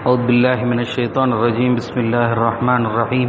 أعوذ بالله من الشيطان الرجيم بسم الله الرحمن الرحيم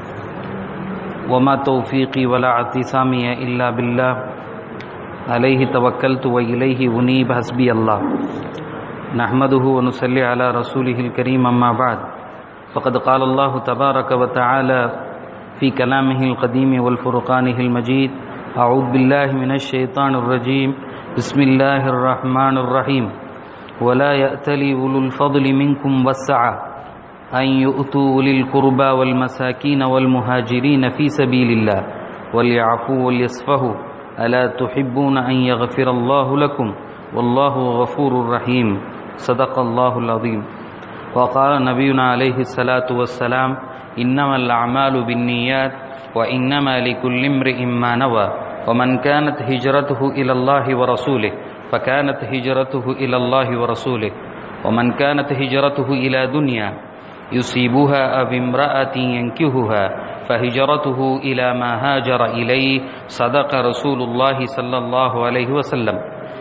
وما توفيقي ولا اعتصامي إلا بالله عليه توكلت وإليه أنيب حسبي الله نحمده ونصلي على رسوله الكريم أما بعد فقد قال الله تبارك وتعالى في كلامه القديم والفرقانه المجيد أعوذ بالله من الشيطان الرجيم بسم الله الرحمن الرحيم ولا يأتلي أولو الفضل منكم والسعة أن يؤتوا أولي القربى والمساكين والمهاجرين في سبيل الله وليعفوا وليصفحوا ألا تحبون أن يغفر الله لكم والله غفور رحيم صدق الله العظيم وقال نبينا عليه الصلاة والسلام إنما الأعمال بالنيات وإنما لكل امرئ ما نوى ومن كانت هجرته إلى الله ورسوله فكانت هجرته إلى الله ورسوله ومن كانت هجرته إلى دنيا يصيبها أو امرأة ينكهها فهجرته إلى ما هاجر إليه صدق رسول الله صلى الله عليه وسلم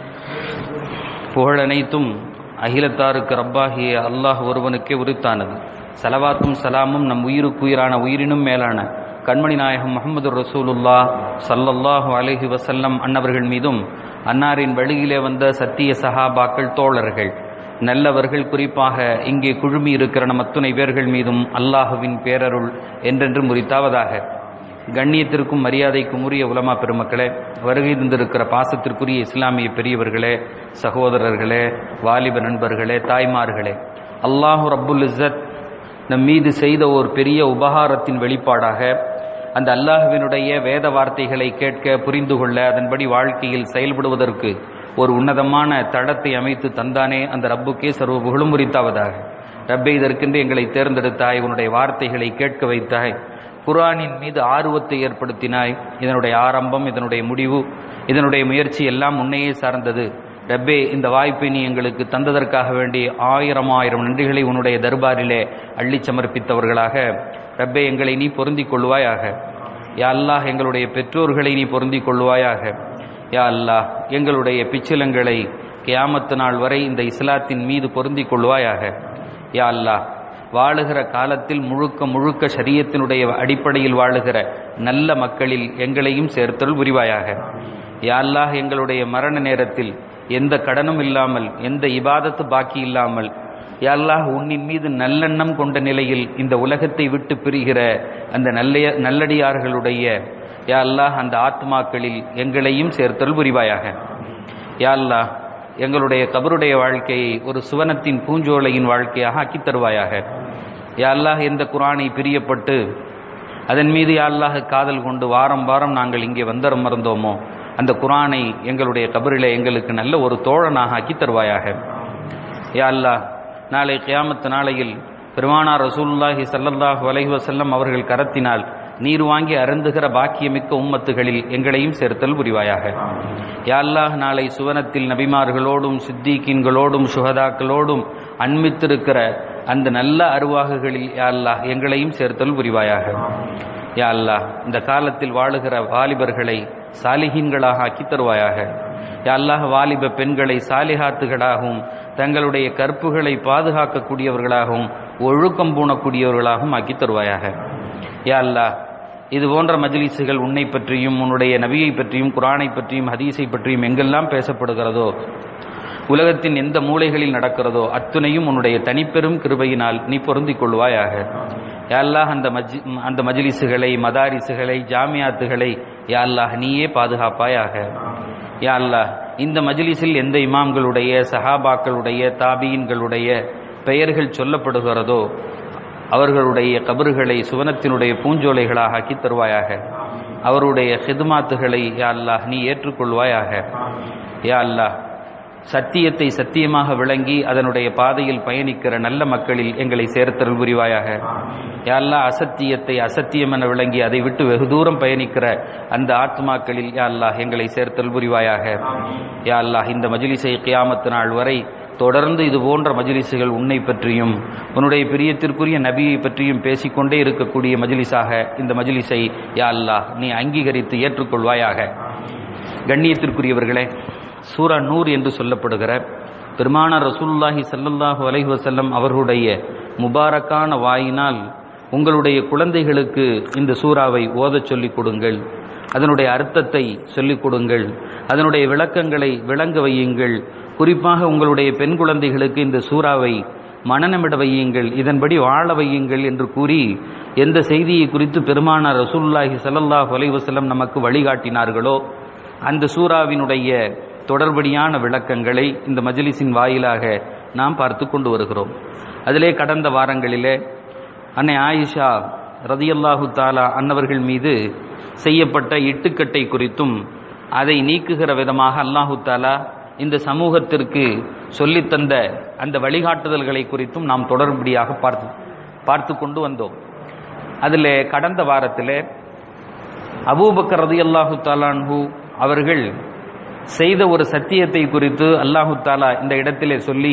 புகழனைத்தும் அகிலத்தாருக்கு ரப்பாகிய அல்லாஹ் ஒருவனுக்கே உரித்தானது சலவாத்தும் சலாமும் நம் உயிருக்குயிரான உயிரினும் மேலான கண்மணி நாயகம் முகமது ரசூலுல்லா சல்லல்லாஹு அலஹி வசல்லம் அன்னவர்கள் மீதும் அன்னாரின் வழியிலே வந்த சத்திய சஹாபாக்கள் தோழர்கள் நல்லவர்கள் குறிப்பாக இங்கே குழுமி இருக்கிற நம் அத்துணை பேர்கள் மீதும் அல்லாஹுவின் பேரருள் என்றென்று முறித்தாவதாக கண்ணியத்திற்கும் மரியாதைக்கும் உரிய உலமா பெருமக்களே வருகை தந்திருக்கிற பாசத்திற்குரிய இஸ்லாமிய பெரியவர்களே சகோதரர்களே வாலிப நண்பர்களே தாய்மார்களே அல்லாஹு ரப்புல் இஸ்ஸத் நம் மீது செய்த ஒரு பெரிய உபகாரத்தின் வெளிப்பாடாக அந்த அல்லாஹுவினுடைய வேத வார்த்தைகளை கேட்க புரிந்து கொள்ள அதன்படி வாழ்க்கையில் செயல்படுவதற்கு ஒரு உன்னதமான தடத்தை அமைத்து தந்தானே அந்த ரப்புக்கே சர்வ புகழும் உரித்தாவதாக ரப்பை இதற்கென்று எங்களை தேர்ந்தெடுத்தாய் உன்னுடைய வார்த்தைகளை கேட்க வைத்தாய் குரானின் மீது ஆர்வத்தை ஏற்படுத்தினாய் இதனுடைய ஆரம்பம் இதனுடைய முடிவு இதனுடைய முயற்சி எல்லாம் உன்னையே சார்ந்தது ரப்பே இந்த வாய்ப்பை நீ எங்களுக்கு தந்ததற்காக வேண்டி ஆயிரம் ஆயிரம் நன்றிகளை உன்னுடைய தர்பாரிலே அள்ளி சமர்ப்பித்தவர்களாக ரப்பே எங்களை நீ பொருந்திக் கொள்வாயாக யா அல்லாஹ் எங்களுடைய பெற்றோர்களை நீ பொருந்திக் கொள்வாயாக யா அல்லாஹ் எங்களுடைய பிச்சிலங்களை கியாமத்து நாள் வரை இந்த இஸ்லாத்தின் மீது பொருந்திக் கொள்வாயாக யா அல்லாஹ் வாழுகிற காலத்தில் முழுக்க முழுக்க சரியத்தினுடைய அடிப்படையில் வாழுகிற நல்ல மக்களில் எங்களையும் சேர்த்தல் புரிவாயாக யா அல்லாஹ் எங்களுடைய மரண நேரத்தில் எந்த கடனும் இல்லாமல் எந்த இபாதத்து பாக்கி இல்லாமல் யாழ்லாஹ் உன்னின் மீது நல்லெண்ணம் கொண்ட நிலையில் இந்த உலகத்தை விட்டு பிரிகிற அந்த நல்ல நல்லடியார்களுடைய யா அல்லாஹ் அந்த ஆத்மாக்களில் எங்களையும் சேர்த்தல் புரிவாயாக யா அல்லாஹ் எங்களுடைய கபருடைய வாழ்க்கையை ஒரு சுவனத்தின் பூஞ்சோலையின் வாழ்க்கையாக ஆக்கித் தருவாயாக யா அல்லாஹ் எந்த குரானை பிரியப்பட்டு அதன் மீது யா அல்லாஹ் காதல் கொண்டு வாரம் வாரம் நாங்கள் இங்கே வந்தரம் மறந்தோமோ அந்த குரானை எங்களுடைய கபரிலே எங்களுக்கு நல்ல ஒரு தோழனாக ஆக்கி தருவாயாக யா அல்லாஹ் நாளை கியாமத்து நாளையில் பெருமானார் ரசூல்லாஹி சல்லல்லாஹு அலைஹி வசல்லம் அவர்கள் கரத்தினால் நீர் வாங்கி அருந்துகிற பாக்கியமிக்க உம்மத்துகளில் எங்களையும் சேர்த்தல் புரிவாயாக யா அல்லாஹ் நாளை சுவனத்தில் நபிமார்களோடும் சித்திகீன்களோடும் சுகதாக்களோடும் அண்மித்திருக்கிற அந்த நல்ல அருவாகுகளில் யா அல்லாஹ் எங்களையும் சேர்த்தல் புரிவாயாக யா அல்லாஹ் இந்த காலத்தில் வாழுகிற வாலிபர்களை சாலிஹீன்களாக ஆக்கி தருவாயாக யா அல்லாஹ் வாலிப பெண்களை சாலிஹாத்துகளாகவும் தங்களுடைய கற்புகளை பாதுகாக்கக்கூடியவர்களாகவும் ஒழுக்கம் பூணக்கூடியவர்களாகவும் ஆக்கி தருவாயாக யா அல்லாஹ் இது போன்ற மஜ்லிஸுகள் உன்னை பற்றியும் உன்னுடைய நபியை பற்றியும் குரானை பற்றியும் ஹதீஸை பற்றியும் எங்கெல்லாம் பேசப்படுகிறதோ உலகத்தின் எந்த மூலைகளில் நடக்கிறதோ அத்துணையும் உன்னுடைய தனிப்பெரும் கிருபையினால் நீ பொருந்திக் கொள்வாயாக யாழ்லாஹ் அந்த மஜ் அந்த மஜ்லிஸுகளை மதாரிசுகளை ஜாமியாத்துகளை யாழ்லாஹ் நீயே பாதுகாப்பாயாக யா அல்லாஹ் இந்த மஜ்லிஸில் எந்த இமாம்களுடைய சஹாபாக்களுடைய தாபீன்களுடைய பெயர்கள் சொல்லப்படுகிறதோ அவர்களுடைய கபறுகளை சுவனத்தினுடைய பூஞ்சோலைகளாக ஆக்கி தருவாயாக அவருடைய ஹிதுமாத்துகளை யா அல்லாஹ் நீ ஏற்றுக்கொள்வாயாக யா அல்லாஹ் சத்தியத்தை சத்தியமாக விளங்கி அதனுடைய பாதையில் பயணிக்கிற நல்ல மக்களில் எங்களை சேர்த்தல் புரிவாயாக யாழ்லா அசத்தியத்தை அசத்தியம் என விளங்கி அதை விட்டு வெகு தூரம் பயணிக்கிற அந்த ஆத்மாக்களில் யாழ்லா எங்களை சேர்த்தல் புரிவாயாக யாழ்லா இந்த மஜிலிசை கியாமத்து நாள் வரை தொடர்ந்து இது போன்ற மஜிலிசுகள் உன்னை பற்றியும் உன்னுடைய பிரியத்திற்குரிய நபியை பற்றியும் பேசிக்கொண்டே இருக்கக்கூடிய மஜிலிஸாக இந்த மஜிலிஸை யா அல்லாஹ் நீ அங்கீகரித்து ஏற்றுக்கொள்வாயாக கண்ணியத்திற்குரியவர்களே சூரா நூர் என்று சொல்லப்படுகிற பெருமானார் ரசூலுல்லாஹி ஸல்லல்லாஹு அலைஹி வஸல்லம் அவர்களுடைய முபாரக்கான வாயினால் உங்களுடைய குழந்தைகளுக்கு இந்த சூறாவை ஓதச் சொல்லிக் கொடுங்கள் அதனுடைய அர்த்தத்தை சொல்லிக் கொடுங்கள் அதனுடைய விளக்கங்களை விளங்க வையுங்கள் குறிப்பாக உங்களுடைய பெண் குழந்தைகளுக்கு இந்த சூறாவை மனநமிட வையுங்கள் இதன்படி வாழ வையுங்கள் என்று கூறி எந்த செய்தியை குறித்து பெருமானார் ரசூலுல்லாஹி ஸல்லல்லாஹு அலைஹி வஸல்லம் நமக்கு வழிகாட்டினார்களோ அந்த சூறாவினுடைய தொடர்படியான விளக்கங்களை இந்த மஜ்லிஸின் வாயிலாக நாம் பார்த்து கொண்டு வருகிறோம் அதிலே கடந்த வாரங்களிலே அன்னை ஆயிஷா ரதியல்லாஹு தாலா அன்னவர்கள் மீது செய்யப்பட்ட இட்டுக்கட்டை குறித்தும் அதை நீக்குகிற விதமாக அல்லாஹு தாலா இந்த சமூகத்திற்கு சொல்லித்தந்த அந்த வழிகாட்டுதல்களை குறித்தும் நாம் தொடர்படியாக பார்த்து பார்த்து கொண்டு வந்தோம் அதில் கடந்த வாரத்தில் அபூபக்கர் ரதி அல்லாஹு தாலான்ஹு அவர்கள் செய்த ஒரு சத்தியத்தை குறித்து அல்லாஹு தாலா இந்த இடத்திலே சொல்லி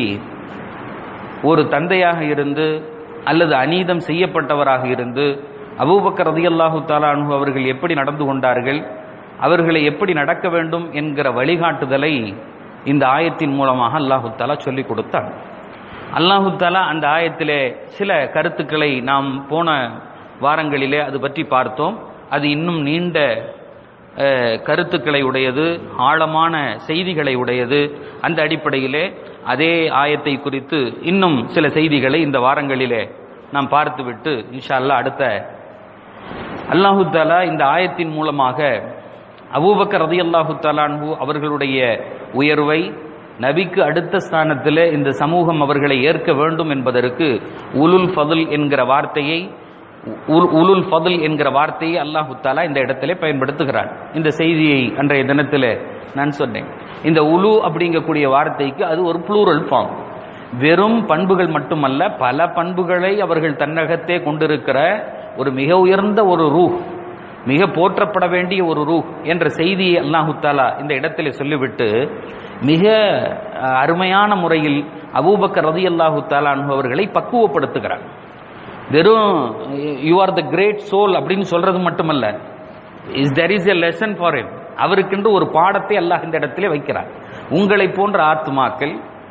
ஒரு தந்தையாக இருந்து அல்லது அநீதம் செய்யப்பட்டவராக இருந்து அபூபக்கர் ரதி அல்லாஹு தாலான்ஹு அவர்கள் எப்படி நடந்து கொண்டார்கள் அவர்களை எப்படி நடக்க வேண்டும் என்கிற வழிகாட்டுதலை இந்த ஆயத்தின் மூலமாக அல்லாஹு தாலா சொல்லிக் கொடுத்தான் அல்லாஹு தாலா அந்த ஆயத்திலே சில கருத்துக்களை நாம் போன வாரங்களிலே அது பற்றி பார்த்தோம் அது இன்னும் நீண்ட அஹ், கருத்துக்களை உடையது ஆழமான செய்திகளை உடையது அந்த அடிப்படையிலே அதே ஆயத்தை குறித்து இன்னும் சில செய்திகளை இந்த வாரங்களிலே நாம் பார்த்துவிட்டு இன்ஷா அல்லாஹ் அடுத்த அல்லாஹு தாலா இந்த ஆயத்தின் மூலமாக அபூபக்கர் ரதி அல்லாஹு தாலான்ஹு அவர்களுடைய உயர்வை நபிக்கு அடுத்த ஸ்தானத்தில் இந்த சமூகம் அவர்களை ஏற்க வேண்டும் என்பதற்கு உலுல் ஃபதுல் என்கிற வார்த்தையை உல்- உலுல் ஃபதுல் என்கிற வார்த்தையை அல்லாஹு தாலா இந்த இடத்திலே பயன்படுத்துகிறான் இந்த செய்தியை அன்றைய தினத்தில் நான் சொன்னேன் இந்த உலு அப்படிங்கக்கூடிய வார்த்தைக்கு அது ஒரு ப்ளூரல் ஃபார்ம் வெறும் பண்புகள் மட்டுமல்ல பல பண்புகளை அவர்கள் தன்னகத்தே கொண்டிருக்கிற ஒரு மிக உயர்ந்த ஒரு ரூஹ் மிக போற்றப்பட வேண்டிய ஒரு ரூஹ் என்ற செய்தியை அல்லாஹு தாலா இந்த இடத்திலே சொல்லிவிட்டு மிக அஹ், அருமையான முறையில் அபூபக்கர் ரதி அல்லாஹு தாலா அவர்களை பக்குவப்படுத்துகிறார் வெறும் you are the great soul அப்படின்னு சொல்றது மட்டுமல்ல is there is a lesson for him அவருக்கென்று ஒரு பாடத்தை அல்லாஹ் இந்த இடத்திலே வைக்கிறார் உங்களை போன்ற ஆத்மாக்கள்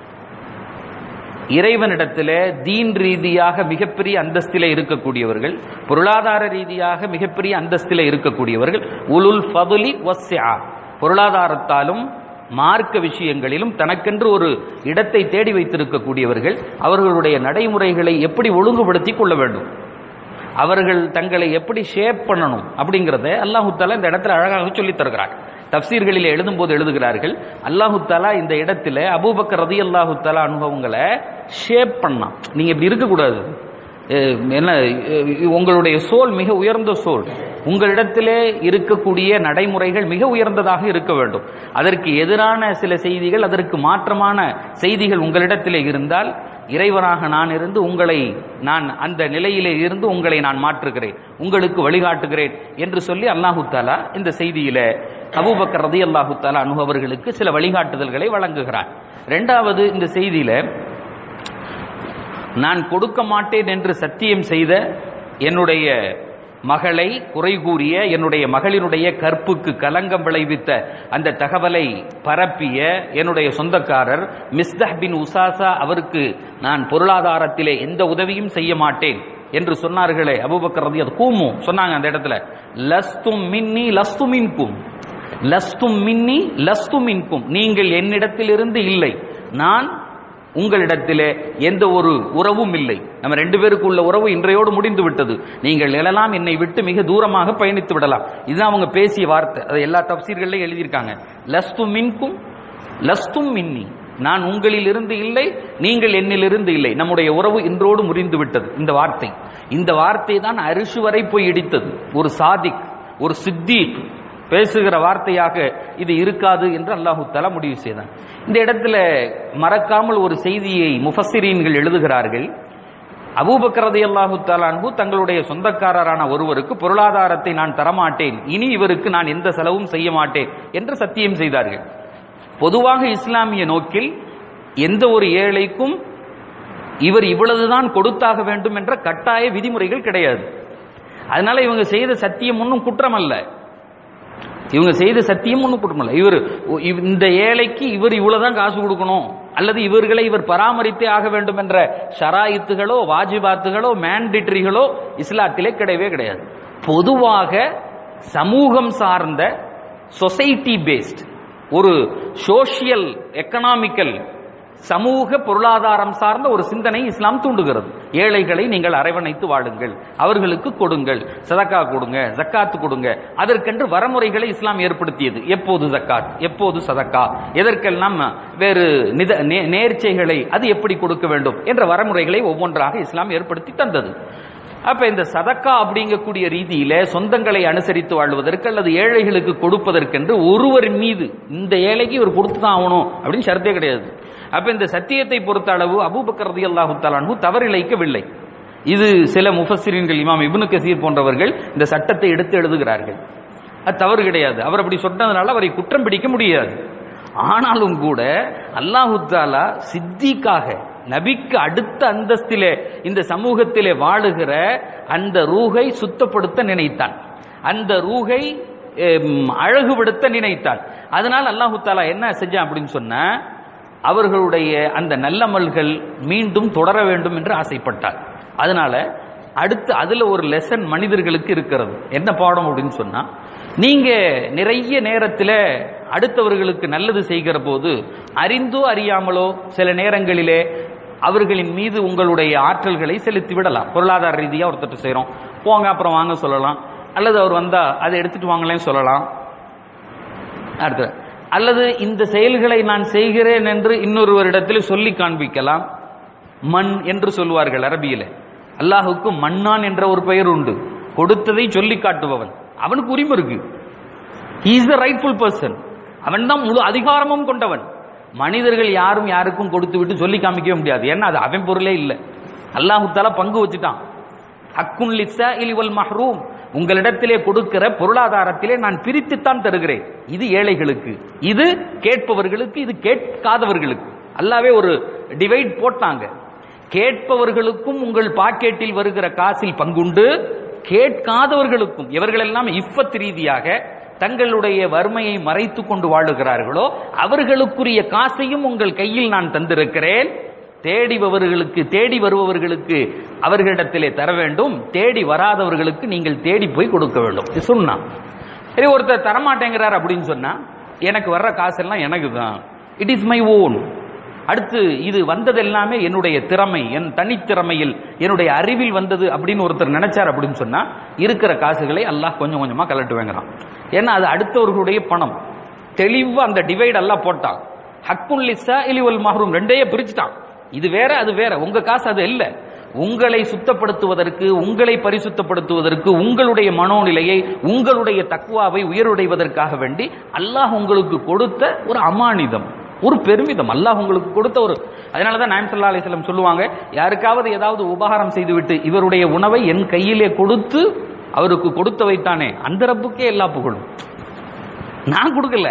இறைவனிடத்திலே தீன் ரீதியாக மிகப்பெரிய அந்தஸ்திலே இருக்கக்கூடியவர்கள் பொருளாதார ரீதியாக மிகப்பெரிய அந்தஸ்திலே இருக்கக்கூடியவர்கள் உலுல் ஃபதுலி வஸ்ஸா பொருளாதாரத்தாலும் மார்க்க விஷயங்களிலும் தனக்கென்று ஒரு இடத்தை தேடி வைத்திருக்கக்கூடியவர்கள் அவர்களுடைய நடைமுறைகளை எப்படி ஒழுங்குபடுத்தி கொள்ள வேண்டும் அவர்கள் தங்களை எப்படி ஷேப் பண்ணணும் அப்படிங்கிறத அல்லாஹு தாலா இந்த இடத்துல அழகாக சொல்லித் தருகிறார் தப்சீர்களில் எழுதும்போது எழுதுகிறார்கள் அல்லாஹு தாலா இந்த இடத்துல அபூபக்கர் ரதி அல்லாஹு தாலா அனுபவங்களை ஷேப் பண்ணான் நீங்க இப்படி இருக்கக்கூடாது அஹ் என்ன அஹ் உங்களுடைய சோல் மிக உயர்ந்த சோல் உங்களிடத்திலே இருக்கக்கூடிய நடைமுறைகள் மிக உயர்ந்ததாக இருக்க வேண்டும் அதற்கு எதிரான சில செய்திகள் அதற்கு மாற்றமான செய்திகள் உங்களிடத்திலே இருந்தால் இறைவனாக நான் இருந்து உங்களை நான் அந்த நிலையிலே இருந்து உங்களை நான் மாற்றுகிறேன் உங்களுக்கு வழிகாட்டுகிறேன் என்று சொல்லி அல்லாஹு தாலா இந்த செய்தியில அபூபக்கர் ரதி அல்லாஹு தாலா அனுபவர்களுக்கு சில வழிகாட்டுதல்களை வழங்குகிறார் ரெண்டாவது இந்த செய்தியில நான் கொடுக்க மாட்டேன் என்று சத்தியம் செய்த என்னுடைய மகளை குறை கூறிய என்னுடைய மகளினுடைய கற்புக்கு கலங்கம் விளைவித்த அந்த தகவலை பரப்பிய என்னுடைய சொந்தக்காரர் மிஸ்தஹ் பின் உசாசா அவருக்கு நான் பொருளாதாரத்திலே எந்த உதவியும் செய்ய மாட்டேன் என்று சொன்னார்களே அபூபக்கர் ரதி அது கூமு சொன்னாங்க அந்த இடத்துல லஸ்தும் மின்னி லஸ்து மின்கும் லஸ்தும் மின்னி லஸ்து மின்கும் நீங்கள் என்னிடத்திலிருந்து இல்லை நான் உங்களிடத்திலே எந்த ஒரு உறவும் இல்லை நம்ம ரெண்டு பேருக்கு உள்ள உறவு இன்றையோடு முடிந்து விட்டது நீங்கள் எழலாம் என்னை விட்டு மிக தூரமாக பயணித்து விடலாம் இதுதான் அவங்க பேசிய வார்த்தை அதை எல்லா தப்சீர்களையும் எழுதியிருக்காங்க லஸ்து மின்கும் லஸ்தும் மின்னி நான் உங்களில் இருந்து இல்லை நீங்கள் என்னிலிருந்து இல்லை நம்முடைய உறவு இன்றோடு முறிந்து விட்டது இந்த வார்த்தை இந்த வார்த்தை தான் அரிசு வரை போய் இடித்தது ஒரு சாதிக் ஒரு சித்தீக் பேசுகிற வார்த்தையாக இது இருக்காது என்று அல்லாஹு தலா முடிவு செய்தான் இந்த இடத்துல மறக்காமல் ஒரு செய்தியை முஃபஸ்ஸிரீன்கள் எழுதுகிறார்கள் அபூபக்கரதை அல்லாஹு தலான்ஹு தங்களுடைய சொந்தக்காரரான ஒருவருக்கு பொருளாதாரத்தை நான் தரமாட்டேன் இனி இவருக்கு நான் எந்த செலவும் செய்ய மாட்டேன் என்று சத்தியம் செய்தார்கள் பொதுவாக இஸ்லாமிய நோக்கில் எந்த ஒரு ஏழைக்கும் இவர் இவ்வளவுதான் கொடுத்தாக வேண்டும் என்ற கட்டாய விதிமுறைகள் கிடையாது அதனால இவங்க செய்த சத்தியம் ஒன்றும் குற்றம் அல்ல இவங்க செய்த சத்தியம் ஒன்றும் குற்றமில்லை இவர் இந்த ஏழைக்கு இவர் இவ்வளவுதான் காசு கொடுக்கணும் அல்லது இவர்களை இவர் பராமரித்தே ஆக வேண்டும் என்ற ஷராயித்துகளோ வாஜிபாத்துகளோ மேண்டிட்ரிகளோ இஸ்லாத்திலே கிடையவே கிடையாது பொதுவாக சமூகம் சார்ந்த சொசைட்டி பேஸ்ட் ஒரு சோஷியல் எக்கனாமிக்கல் சமூக பொருளாதாரம் சார்ந்த ஒரு சிந்தனை இஸ்லாம் தூண்டுகிறது ஏழைகளை நீங்கள் அரவணைத்து வாழுங்கள் அவர்களுக்கு கொடுங்கள் சதக்கா கொடுங்க ஜக்காத்து கொடுங்க அதற்கென்று வரமுறைகளை இஸ்லாம் ஏற்படுத்தியது எப்போது ஜக்காத் எப்போது சதக்கா எதற்கெல்லாம் வேறு நித நே- நேர்ச்சைகளை அது எப்படி கொடுக்க வேண்டும் என்ற வரமுறைகளை ஒவ்வொன்றாக இஸ்லாம் ஏற்படுத்தி தந்தது அப்ப இந்த சதக்கா அப்படிங்கக்கூடிய ரீதியில சொந்தங்களை அனுசரித்து வாழ்வதற்கு அல்லது ஏழைகளுக்கு கொடுப்பதற்கென்று ஒருவர் மீது இந்த ஏழைக்கு இவர் கொடுத்து தான் ஆகணும் அப்படின்னு ஷரத்தே கிடையாது அப்ப இந்த சத்தியத்தை பொறுத்த அளவு அபூபக்கர் ரலியல்லாஹு தஆலாஹு தவறிழைக்கவில்லை இது சில முஃபஸ்ஸிரீன்கள் இமாம் இப்னு கசீர் போன்றவர்கள் இந்த சட்டத்தை எடுத்து எழுதுகிறார்கள் அது தவறு கிடையாது அவர் அப்படி சொன்னதுனால அவரை குற்றம் பிடிக்க முடியாது ஆனாலும் கூட அல்லாஹு தாலா சித்திக்காக நபிக்கு அடுத்த அந்தஸ்திலே இந்த சமூகத்திலே வாழுகிற அந்த ரூகை சுத்தப்படுத்த நினைத்தான் அந்த ரூகை எம், அழகுபடுத்த நினைத்தான் அதனால் அல்லாஹு தாலா என்ன செஞ்சான் அப்படின்னு சொன்னா அவர்களுடைய அந்த நல்லமல்கள் மீண்டும் தொடர வேண்டும் என்று ஆசைப்பட்டார் அதனால அடுத்து அதுல ஒரு லெசன் மனிதர்களுக்கு இருக்கிறது என்ன பாடம் அப்படின்னு சொன்னா நீங்க நிறைய நேரத்துல அடுத்தவர்களுக்கு நல்லது செய்கிற போது அறிந்தோ அறியாமலோ சில நேரங்களிலே அவர்களின் மீது உங்களுடைய ஆற்றல்களை செலுத்தி விடலாம் பொருளாதார ரீதியா ஒருத்தர் செய்றோம் போங்க அப்புறம் வாங்க சொல்லலாம் அல்லது அவர் வந்தா அதை எடுத்துட்டு வாங்களேன்னு சொல்லலாம் அடுத்து அல்லது இந்த செயல்களை நான் செய்கிறேன் என்று இன்னொருவரிடத்தில் சொல்லி காண்பிக்கலாம் மண் என்று சொல்வார்கள் அரபியில அல்லாஹுக்கு மண்ணான் என்ற ஒரு பெயர் உண்டு கொடுத்ததை சொல்லி காட்டுபவன் அவனுக்கு உரிமை இருக்கு இஸ் த ரைட்ஃபுல் பர்சன் அவன் தான் முழு அதிகாரமும் கொண்டவன் மனிதர்கள் யாரும் யாருக்கும் கொடுத்து விட்டு சொல்லி காமிக்கவே முடியாது ஏன்னா அது அவன் பொருளே இல்லை அல்லாஹு தாலா பங்கு வச்சுட்டான் ஹக்குன் லிஸ்ஸா இலிவல் மஹ்ரூம் உங்களிடத்திலே கொடுக்கிற பொருளாதாரத்திலே நான் பிரித்துத்தான் தருகிறேன் இது ஏழைகளுக்கு இது கேட்பவர்களுக்கு இது கேட்காதவர்களுக்கு அல்லாவே ஒரு டிவைட் போட்டாங்க கேட்பவர்களுக்கும் உங்கள் பாக்கெட்டில் வருகிற காசில் பங்குண்டு கேட்காதவர்களுக்கும் இவர்களெல்லாம் இஃபத் ரீதியாக தங்களுடைய வறுமையை மறைத்து கொண்டு வாழுகிறார்களோ அவர்களுக்குரிய காசையும் உங்கள் கையில் நான் தந்திருக்கிறேன் தேடிபவர்களுக்கு தேடி வருபவர்களுக்கு அவர்களிடத்திலே தர வேண்டும் தேடி வராதவர்களுக்கு நீங்கள் தேடி போய் கொடுக்க வேண்டும் இது சொன்னான் சரி ஒருத்தர் தரமாட்டேங்கிறார் அப்படின்னு சொன்னா எனக்கு வர்ற காசெல்லாம் எனக்கு தான் இட் இஸ் மை ஓன் அடுத்து இது வந்தது எல்லாமே என்னுடைய திறமை என் தனித்திறமையில் என்னுடைய அறிவில் வந்தது அப்படின்னு ஒருத்தர் நினைச்சார் அப்படின்னு சொன்னா இருக்கிற காசுகளை அல்லாஹ் கொஞ்சம் கொஞ்சமா கலட்டு வாங்குறான் ஏன்னா அது அடுத்தவர்களுடைய பணம் தெளிவா அந்த டிவைட் எல்லாம் போட்டான் ஹக்குல் லிசா இலிவல் மஹ்ரூம் ரெண்டையே பிரிச்சுட்டான் இது வேற அது வேற உங்க காசு அது இல்ல உங்களை சுத்தப்படுத்துவதற்கு உங்களை பரிசுத்தப்படுத்துவதற்கு உங்களுடைய மனோநிலையை உங்களுடைய தக்குவாவை உயர்வடைவதற்காக வேண்டி அல்லாஹ் உங்களுக்கு கொடுத்த ஒரு அமானிதம் ஒரு பெருமிதம் அல்லாஹ் உங்களுக்கு கொடுத்த ஒரு அதனாலதான் நாயம் சல்லா அலிஸ்லம் சொல்லுவாங்க யாருக்காவது ஏதாவது உபகாரம் செய்துவிட்டு இவருடைய உணவை என் கையிலே கொடுத்து அவருக்கு கொடுத்து வைத்தானே அந்த ரப்புக்கே எல்லா புகழும் நான் கொடுக்கல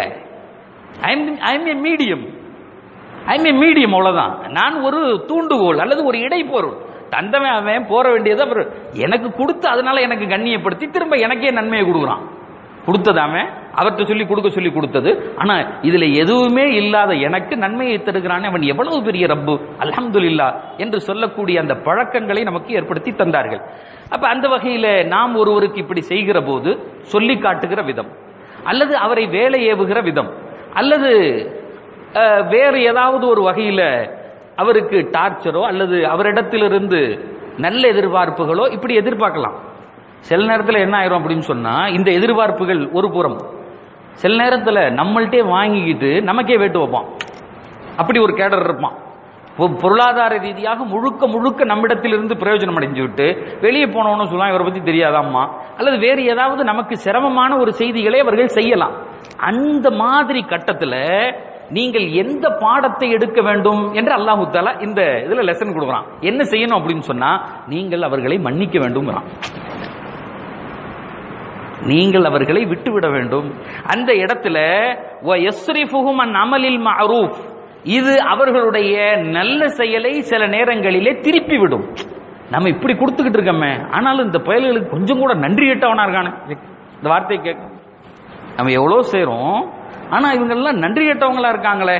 I'm a medium I'm a medium அவ்வளவுதான் நான் ஒரு தூண்டுகோல் அல்லது ஒரு இடைப்பொருள் தந்தவன் அவன் போற வேண்டியது அப்புறம் எனக்கு கொடுத்து அதனால எனக்கு கண்ணியப்படுத்தி திரும்ப எனக்கே நன்மையை கொடுக்குறான் கொடுத்ததாம அவர்கிட்ட சொல்லி கொடுக்க சொல்லி கொடுத்தது ஆனா இதுல எதுவுமே இல்லாத எனக்கு நன்மையை தருகிறானே அவன் எவ்வளவு பெரிய ரப்பு அல்ஹம்துலில்லா என்று சொல்லக்கூடிய அந்த பழக்கங்களை நமக்கு ஏற்படுத்தி தந்தார்கள் அப்ப அந்த வகையில நாம் ஒருவருக்கு இப்படி செய்கிற போது சொல்லி காட்டுகிற விதம் அல்லது அவரை வேலை ஏவுகிற விதம் அல்லது அஹ், வேறு ஏதாவது ஒரு வகையில அவருக்கு டார்ச்சரோ அல்லது அவரிடத்திலிருந்து நல்ல எதிர்பார்ப்புகளோ இப்படி எதிர்பார்க்கலாம் சில நேரத்தில் என்ன ஆயிரும் அப்படின்னு சொன்னா இந்த எதிர்பார்ப்புகள் ஒரு புறம் சில நேரத்தில் நம்மள்ட்டே வாங்கிக்கிட்டு நமக்கே வேட்டு வைப்பான் அப்படி ஒரு கேடர் இருப்பான் பொ- பொருளாதார ரீதியாக முழுக்க முழுக்க நம்மிடத்திலிருந்து பிரயோஜனம் அடைஞ்சு விட்டு வெளியே போனவனு சொல்லலாம் இவரை பத்தி தெரியாதாம்மா அல்லது வேறு ஏதாவது நமக்கு சிரமமான ஒரு செய்திகளை அவர்கள் செய்யலாம் அந்த மாதிரி கட்டத்துல நீங்கள் எந்த பாடத்தை எடுக்க வேண்டும் என்று அல்லாஹு தாலா இந்த இதுல லெசன் கொடுக்குறான் என்ன செய்யணும் அப்படின்னு சொன்னா நீங்கள் அவர்களை மன்னிக்க வேண்டும்ங்கிறான் நீங்கள் அவர்களை விட்டுவிட வேண்டும் அந்த இடத்துல وَيَصْرِفُهُمْ عَنْ عَمَلِ الْمَعْرُوفِ இது அவர்களுடைய நல்ல செயலை சில நேரங்களிலே திருப்பி விடும் நம்ம இப்படி கொடுத்துக்கிட்டு இருக்கோமே ஆனாலும் இந்த பயல்களுக்கு கொஞ்சம் கூட நன்றி கெட்டவனா இருக்கானே இந்த வார்த்தையை கேட்க நம்ம எவ்வளோ செய்றோம் ஆனா இவங்க எல்லாம் நன்றி கெட்டவங்களா இருக்காங்களே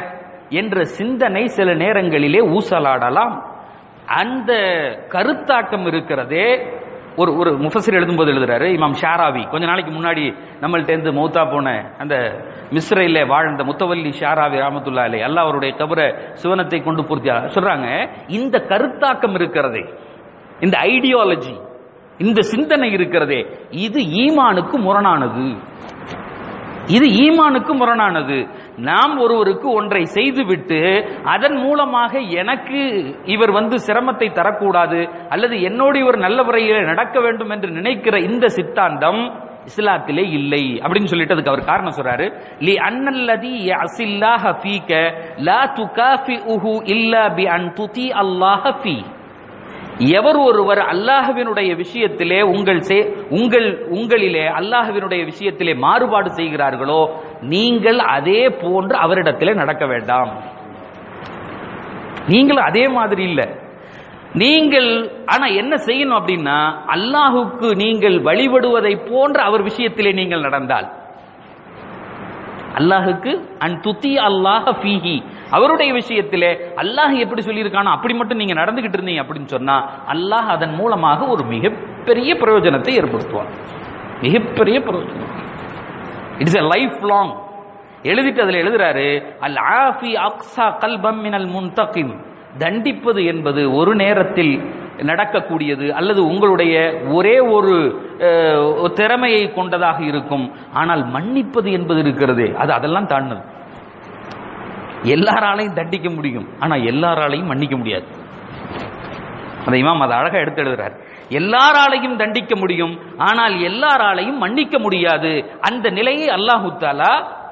என்ற சிந்தனை சில நேரங்களிலே ஊசலாடலாம் அந்த கருத்தாக்கம் இருக்கிறதே ஒரு ஒரு முஃபசிர் எழுதும்போது எழுதுறாரு இமாம் ஷாராவி கொஞ்ச நாளைக்கு முன்னாடி நம்மள்ட்ட இருந்து மௌத்தா போன அந்த மிஸ்ரையில வாழ்ந்த முத்தவல்லி ஷாராவி ராமத்துல்லா அலை அல்லாஹ் அவருடைய கபரை சுவனத்தை கொண்டு பூர்த்தியா சொல்றாங்க இந்த கருத்தாக்கம் இருக்கிறதே இந்த ஐடியாலஜி இந்த சிந்தனை இருக்கிறதே இது ஈமானுக்கு முரணானது இது ஈமானுக்கு முரணானது நாம் ஒருவருக்கு ஒன்றை செய்துவிட்டு அதன் மூலமாக எனக்கு இவர் வந்து சிரமத்தை தரக்கூடாது அல்லது என்னோடு இவர் நல்ல முறையில் நடக்க வேண்டும் என்று நினைக்கிற இந்த சித்தாந்தம் இஸ்லாத்திலே இல்லை அப்படின்னு சொல்லிட்டு அதுக்கு அவர் காரணம் சொல்றாரு லி அன்னல்லதி யஸில்லாஹ ஃபீக லா துகாஃபிஉஹு இல்லா பி அன் துதி அல்லாஹ ஃபீ எவர் ஒருவர் அல்லாஹ்வினுடைய விஷயத்திலே உங்கள் சே- உங்கள் உங்களிலே அல்லாஹ்வினுடைய விஷயத்திலே மாறுபாடு செய்கிறார்களோ நீங்கள் அதே போன்று அவரிடத்திலே நடக்க வேண்டாம் நீங்கள் அதே மாதிரி இல்ல நீங்கள் ஆனா என்ன செய்யணும் அப்படின்னா அல்லாஹுக்கு நீங்கள் வழிபடுவதை போன்ற அவர் விஷயத்திலே நீங்கள் நடந்தால் அல்லாஹுக்கு அன் துத்தி அல்லாஹ ஃபீஹி அவருடைய விஷயத்திலே அல்லாஹ் எப்படி சொல்லியிருக்கானோ அப்படி மட்டும் நீங்க நடந்துகிட்டு இருந்தீங்க அப்படின்னு சொன்னா அல்லாஹ் அதன் மூலமாக ஒரு மிகப்பெரிய பிரயோஜனத்தை ஏற்படுத்துவார் மிகப்பெரிய பிரயோஜனம் இட்ஸ் எ லைஃப் லாங் எழுதிட்டு அதுல எழுதுறாரு அல் ஆஃபி அக்ஸா கல்பம் மினல் முன்தகிம் தண்டிப்பது என்பது ஒரு நேரத்தில் நடக்கக்கூடியது அல்லது உங்களுடைய ஒரே ஒரு அஹ், திறமையை கொண்டதாக இருக்கும் ஆனால் மன்னிப்பது என்பது இருக்கிறது அது அதெல்லாம் தாண்டது எல்லாராலையும் தண்டிக்க முடியும் ஆனா எல்லாராலையும் மன்னிக்க முடியாது அந்த இமாம் அதை அழகா எடுத்து எழுதுறார் எல்லாராலையும் தண்டிக்க முடியும் ஆனால் எல்லாராலையும் மன்னிக்க முடியாது அந்த நிலையை அல்லாஹு தாலா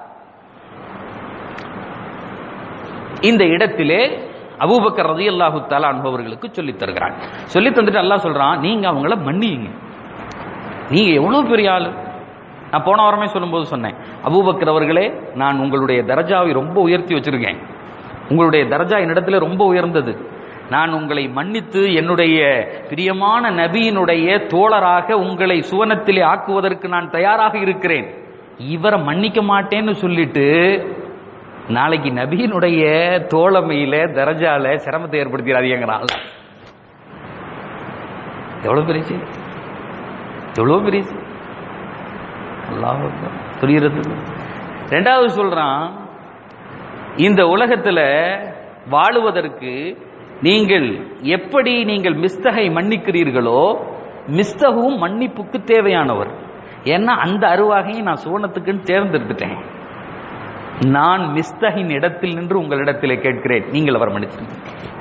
இந்த இடத்திலே அபூபக்கர் ரதி அல்லாஹு தாலா அனுபவர்களுக்கு சொல்லித் தருகிறான் சொல்லி தந்துட்டு அல்லாஹ் சொல்றான் நீங்க அவங்கள மன்னியுங்க நீங்க எவ்வளவு பெரிய ஆளு நான் போன வாரமே சொல்லும்போது சொன்னேன் அபூபக்கர் அவர்களே நான் உங்களுடைய தரஜாவை ரொம்ப உயர்த்தி வச்சிருக்கேன் உங்களுடைய தரஜா என்னிடத்துல ரொம்ப உயர்ந்தது நான் உங்களை மன்னித்து என்னுடைய பிரியமான நபியினுடைய தோழராக உங்களை சுவனத்திலே ஆக்குவதற்கு நான் தயாராக இருக்கிறேன் இவரை மன்னிக்க மாட்டேன்னு சொல்லிட்டு நாளைக்கு நபியினுடைய தோழமையில தரஜால சிரமத்தை ஏற்படுத்திடாதீங்கிறாள் எவ்வளவு பெரிய செய்தி? எவ்வளவு பெரிய செய்தி? அல்லாஹ் அக்பர். புரியுறது ரெண்டாவது சொல்றான் இந்த உலகத்துல வாழுவதற்கு நீங்கள் எப்படி நீங்கள் மிஸ்தகை மன்னிக்கிறீர்களோ மிஸ்தகும் மன்னிப்புக்கு தேவையானவர் ஏன்னா அந்த அருவாகையை நான் சுவனத்துக்குன்னு தேர்ந்தெடுத்துட்டேன் நான் மிஸ்தகின் இடத்தில் நின்று உங்களிடத்திலே கேட்கிறேன் நீங்கள் அவர் மன்னிச்சிருங்க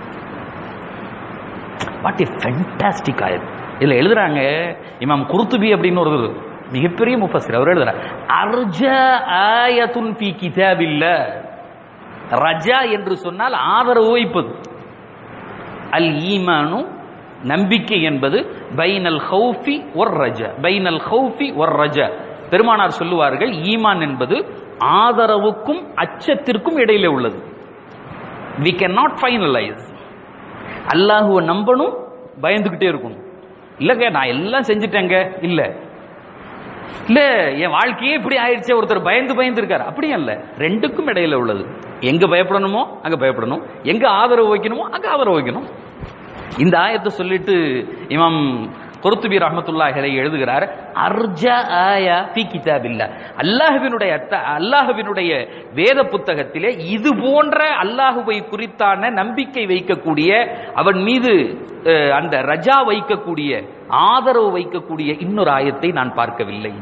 வாட் ஏ ஃபென்டாஸ்டிக் ஆயத் இதுல எழுதுறாங்க இமாம் குருத்துபி அப்படின்னு ஒரு மிகப்பெரிய முஃபஸிர் அவர் எழுதுறார் அர்ஜ ஆயத்துன் ஃபி கிதாபில்ல ரஜா என்று சொன்னால் ஆதரவு வைப்பது அல் ஈமானு நம்பிக்கை என்பது பைனல் ஹௌஃபி ஒர் ரஜ பைனல் ஹௌஃபி ஒர் ரஜ பெருமானார் சொல்லுவார்கள் ஈமான் என்பது ஆதரவுக்கும் அச்சத்திற்கும் இடையிலே உள்ளது வி கேன் நாட் ஃபைனலைஸ் அல்லாஹுவை நம்பணும் பயந்துகிட்டே இருக்கணும் இல்லங்க நான் எல்லாம் செஞ்சுட்டேங்க இல்ல இல்ல என் வாழ்க்கையே இப்படி ஆயிடுச்சே ஒருத்தர் பயந்து பயந்து இருக்காரு அப்படியும் இல்ல ரெண்டுக்கும் இடையில உள்ளது எங்க பயப்படணுமோ அங்க பயப்படணும் எங்க ஆதரவு வைக்கணுமோ அங்க ஆதரவு வைக்கணும் இந்த ஆயத்தை சொல்லிட்டு இமாம் குருத்துபி ரஹமத்துல்லாஹி எழுதுகிறார் அர்ஜ ஆயா ஃபி கிதாபில்லா அல்லாஹ்வினுடைய அத்த- அல்லாஹ்வினுடைய வேத புத்தகத்திலே இது போன்ற அல்லாஹுவை குறித்தான நம்பிக்கை வைக்கக்கூடிய அவன் மீது அஹ், அந்த ரஜா வைக்கக்கூடிய ஆதரவு வைக்கக்கூடிய இன்னொரு ஆயத்தை நான் பார்க்கவில்லை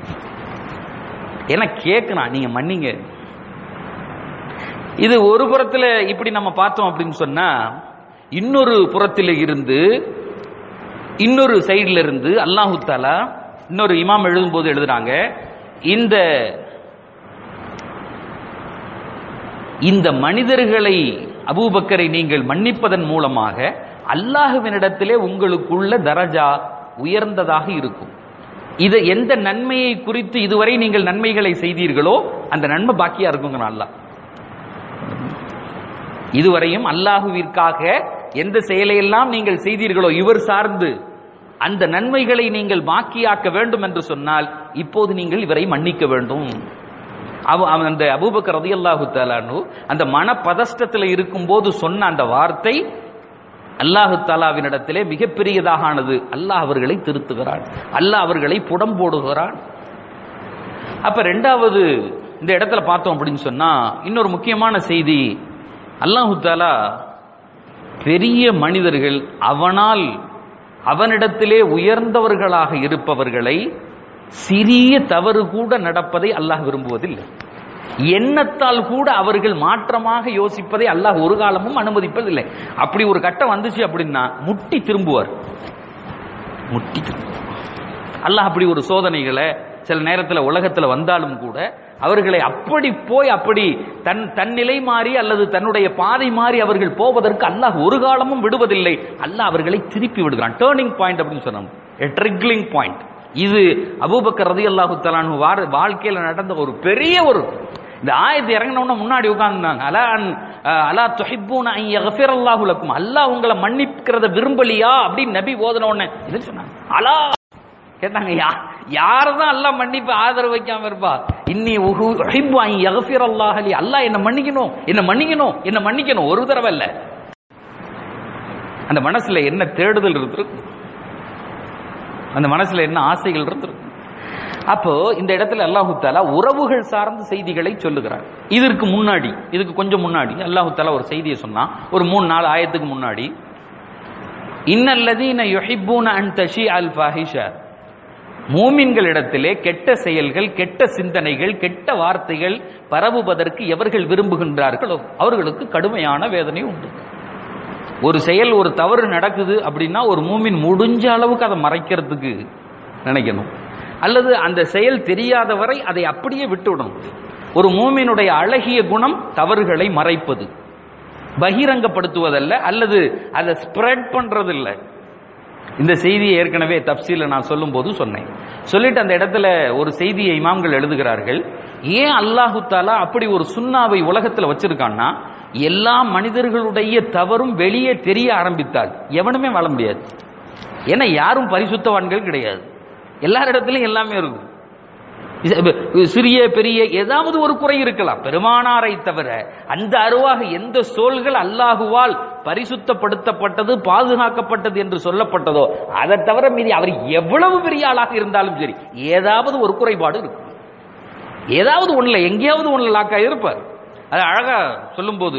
என கேட்கணும் நீங்க மன்னிங்க இது ஒரு புறத்துல இப்படி நம்ம பார்த்தோம் அப்படின்னு சொன்னா இன்னொரு புறத்தில் இருந்து இன்னொரு சைடுல இருந்து அல்லாஹு தாலா இன்னொரு இமாம் எழுதும்போது எழுதுறாங்க இந்த இந்த மனிதர்களை அபூபக்கரை நீங்கள் மன்னிப்பதன் மூலமாக அல்லாஹுவினிடத்திலே உங்களுக்குள்ள தரஜா உயர்ந்ததாக இருக்கும் இது எந்த நன்மையை குறித்து இதுவரை நீங்கள் நன்மைகளை செய்தீர்களோ அந்த நன்மை பாக்கியா இருக்குங்க அல்லாஹ் இதுவரையும் அல்லாஹுவிற்காக எந்த செயலையெல்லாம் நீங்கள் செய்தீர்களோ இவர் சார்ந்து அந்த நன்மைகளை நீங்கள் பாக்கியாக்க வேண்டும் என்று சொன்னால் இப்போது நீங்கள் இவரை மன்னிக்க வேண்டும் அவ அவன் அந்த அபூபக்கர் ரதியல்லாஹு தஆலானு அந்த மனப்பதஷ்டத்தில் இருக்கும்போது சொன்ன அந்த வார்த்தை அல்லாஹு தாலாவினிடத்திலே மிகப்பெரியதாக ஆனது அல்லாஹ் அவர்களை திருத்துகிறான் அல்லாஹ் அவர்களை புடம் போடுகிறான் அப்ப ரெண்டாவது இந்த இடத்துல பார்த்தோம் அப்படின்னு சொன்னா இன்னொரு முக்கியமான செய்தி அல்லாஹு தாலா பெரிய மனிதர்கள் அவனால் அவனிடத்திலே உயர்ந்தவர்களாக இருப்பவர்களை சிறிய தவறு கூட நடப்பதை அல்லாஹ் விரும்புவதில்லை எண்ணத்தால் கூட அவர்கள் மாற்றமாக யோசிப்பதை அல்லாஹ் ஒரு காலமும் அனுமதிப்பதில்லை அப்படி ஒரு கட்டம் வந்துச்சு அப்படின்னா முட்டி திரும்புவார் முட்டி திரும்புவார். அல்லாஹ் அப்படி ஒரு சோதனைகளை சில நேரத்தில் உலகத்தில் வந்தாலும் கூட அவர்களை அப்படி போய் அப்படி தன் தன் நிலை மாறி அல்லது தன்னுடைய பாதை மாறி அவர்கள் போவதற்கு அல்லாஹ் ஒரு காலமும் விடுவதில்லை அல்லாஹ் அவர்களை திருப்பி விடுகிறான் டேர்னிங் பாயிண்ட் அப்படின்னு சொன்னாங்க ட்ரிக்லிங் பாயிண்ட் இது அபூபக்கர் ரதி அல்லாஹு தலானு வாழ்க்கையில் நடந்த ஒரு பெரிய ஒரு இந்த ஆயத்து இறங்கினவுடனே முன்னாடி உட்கார்ந்தாங்க அலா அன் அலா துஹிப்பூன ஐ யக்ஃபிரல்லாஹு லக்கும் அல்லாஹ் உங்களை மன்னிக்கிறத விரும்பலியா அப்படின்னு நபி ஓதுன உடனே இது சொன்னாங்க அலா கேட்டாங்க யா யாரதான் அல்லாஹ் மன்னிப்பு ஆதரவு வைக்காம இருப்பா இன்னி உஹிப்பு ஐ யக்ஃபிரல்லாஹ் லி அல்லாஹ் என்ன மன்னிக்கணும் என்ன மன்னிக்கணும் என்ன மன்னிக்கணும் ஒரு தடவை இல்ல அந்த மனசுல என்ன தேடுதல் இருந்திருக்கு அந்த மனசுல என்ன ஆசைகள் இருந்திருக்கு அப்போ இந்த இடத்துல அல்லாஹு தாலா உறவுகள் சார்ந்த செய்திகளை சொல்லுகிறார் இதற்கு முன்னாடி இதுக்கு கொஞ்சம் முன்னாடி அல்லாஹு தாலா ஒரு செய்தியை சொன்னா ஒரு மூணு நாலு ஆயத்துக்கு முன்னாடி இன்னல்லதீன யுஹிப்பூன அன் தஷி அல் ஃபாஹிஷா மூமின்களிடத்திலே கெட்ட செயல்கள் கெட்ட சிந்தனைகள் கெட்ட வார்த்தைகள் பரவுவதற்கு எவர்கள் விரும்புகின்றார்களோ அவர்களுக்கு கடுமையான வேதனை உண்டு ஒரு செயல் ஒரு தவறு நடக்குது அப்படின்னா ஒரு மூமின் முடிஞ்ச அளவுக்கு அதை மறைக்கிறதுக்கு நினைக்கணும் அல்லது அந்த செயல் தெரியாத வரை அதை அப்படியே விட்டுவிடணும் ஒரு மூமினுடைய அழகிய குணம் தவறுகளை மறைப்பது பகிரங்கப்படுத்துவதல்ல அல்லது அதை ஸ்ப்ரெட் பண்றதில்லை இந்த செய்தியை ஏற்கனவே தப்சீல நான் சொல்லும்போது சொன்னேன் சொல்லிட்டு அந்த இடத்துல ஒரு செய்தியை இமாம்கள் எழுதுகிறார்கள் ஏன் அல்லாஹு தாலா அப்படி ஒரு சுண்ணாவை உலகத்தில் வச்சிருக்கான்னா எல்லா மனிதர்களுடைய தவறும் வெளியே தெரிய ஆரம்பித்தால் எவனுமே வாழ முடியாது ஏன்னா யாரும் பரிசுத்தவான்கள் கிடையாது எல்லாரிடத்திலும் எல்லாமே இருக்கும் இது சிறிய பெரிய ஏதாவது ஒரு குறை இருக்கலாம் பெருமானாரை தவிர அந்த அருவாக எந்த சோல்கள் அல்லாஹுவால் பரிசுத்தப்படுத்தப்பட்டது பாதுகாக்கப்பட்டது என்று சொல்லப்பட்டதோ அதை தவிர மீதி அவர் எவ்வளவு பெரிய ஆளாக இருந்தாலும் சரி ஏதாவது ஒரு குறைபாடு இருக்கும் ஏதாவது ஒண்ணுல எங்கேயாவது ஒண்ணுல லாக்கா இருப்பார் அது அழகா சொல்லும்போது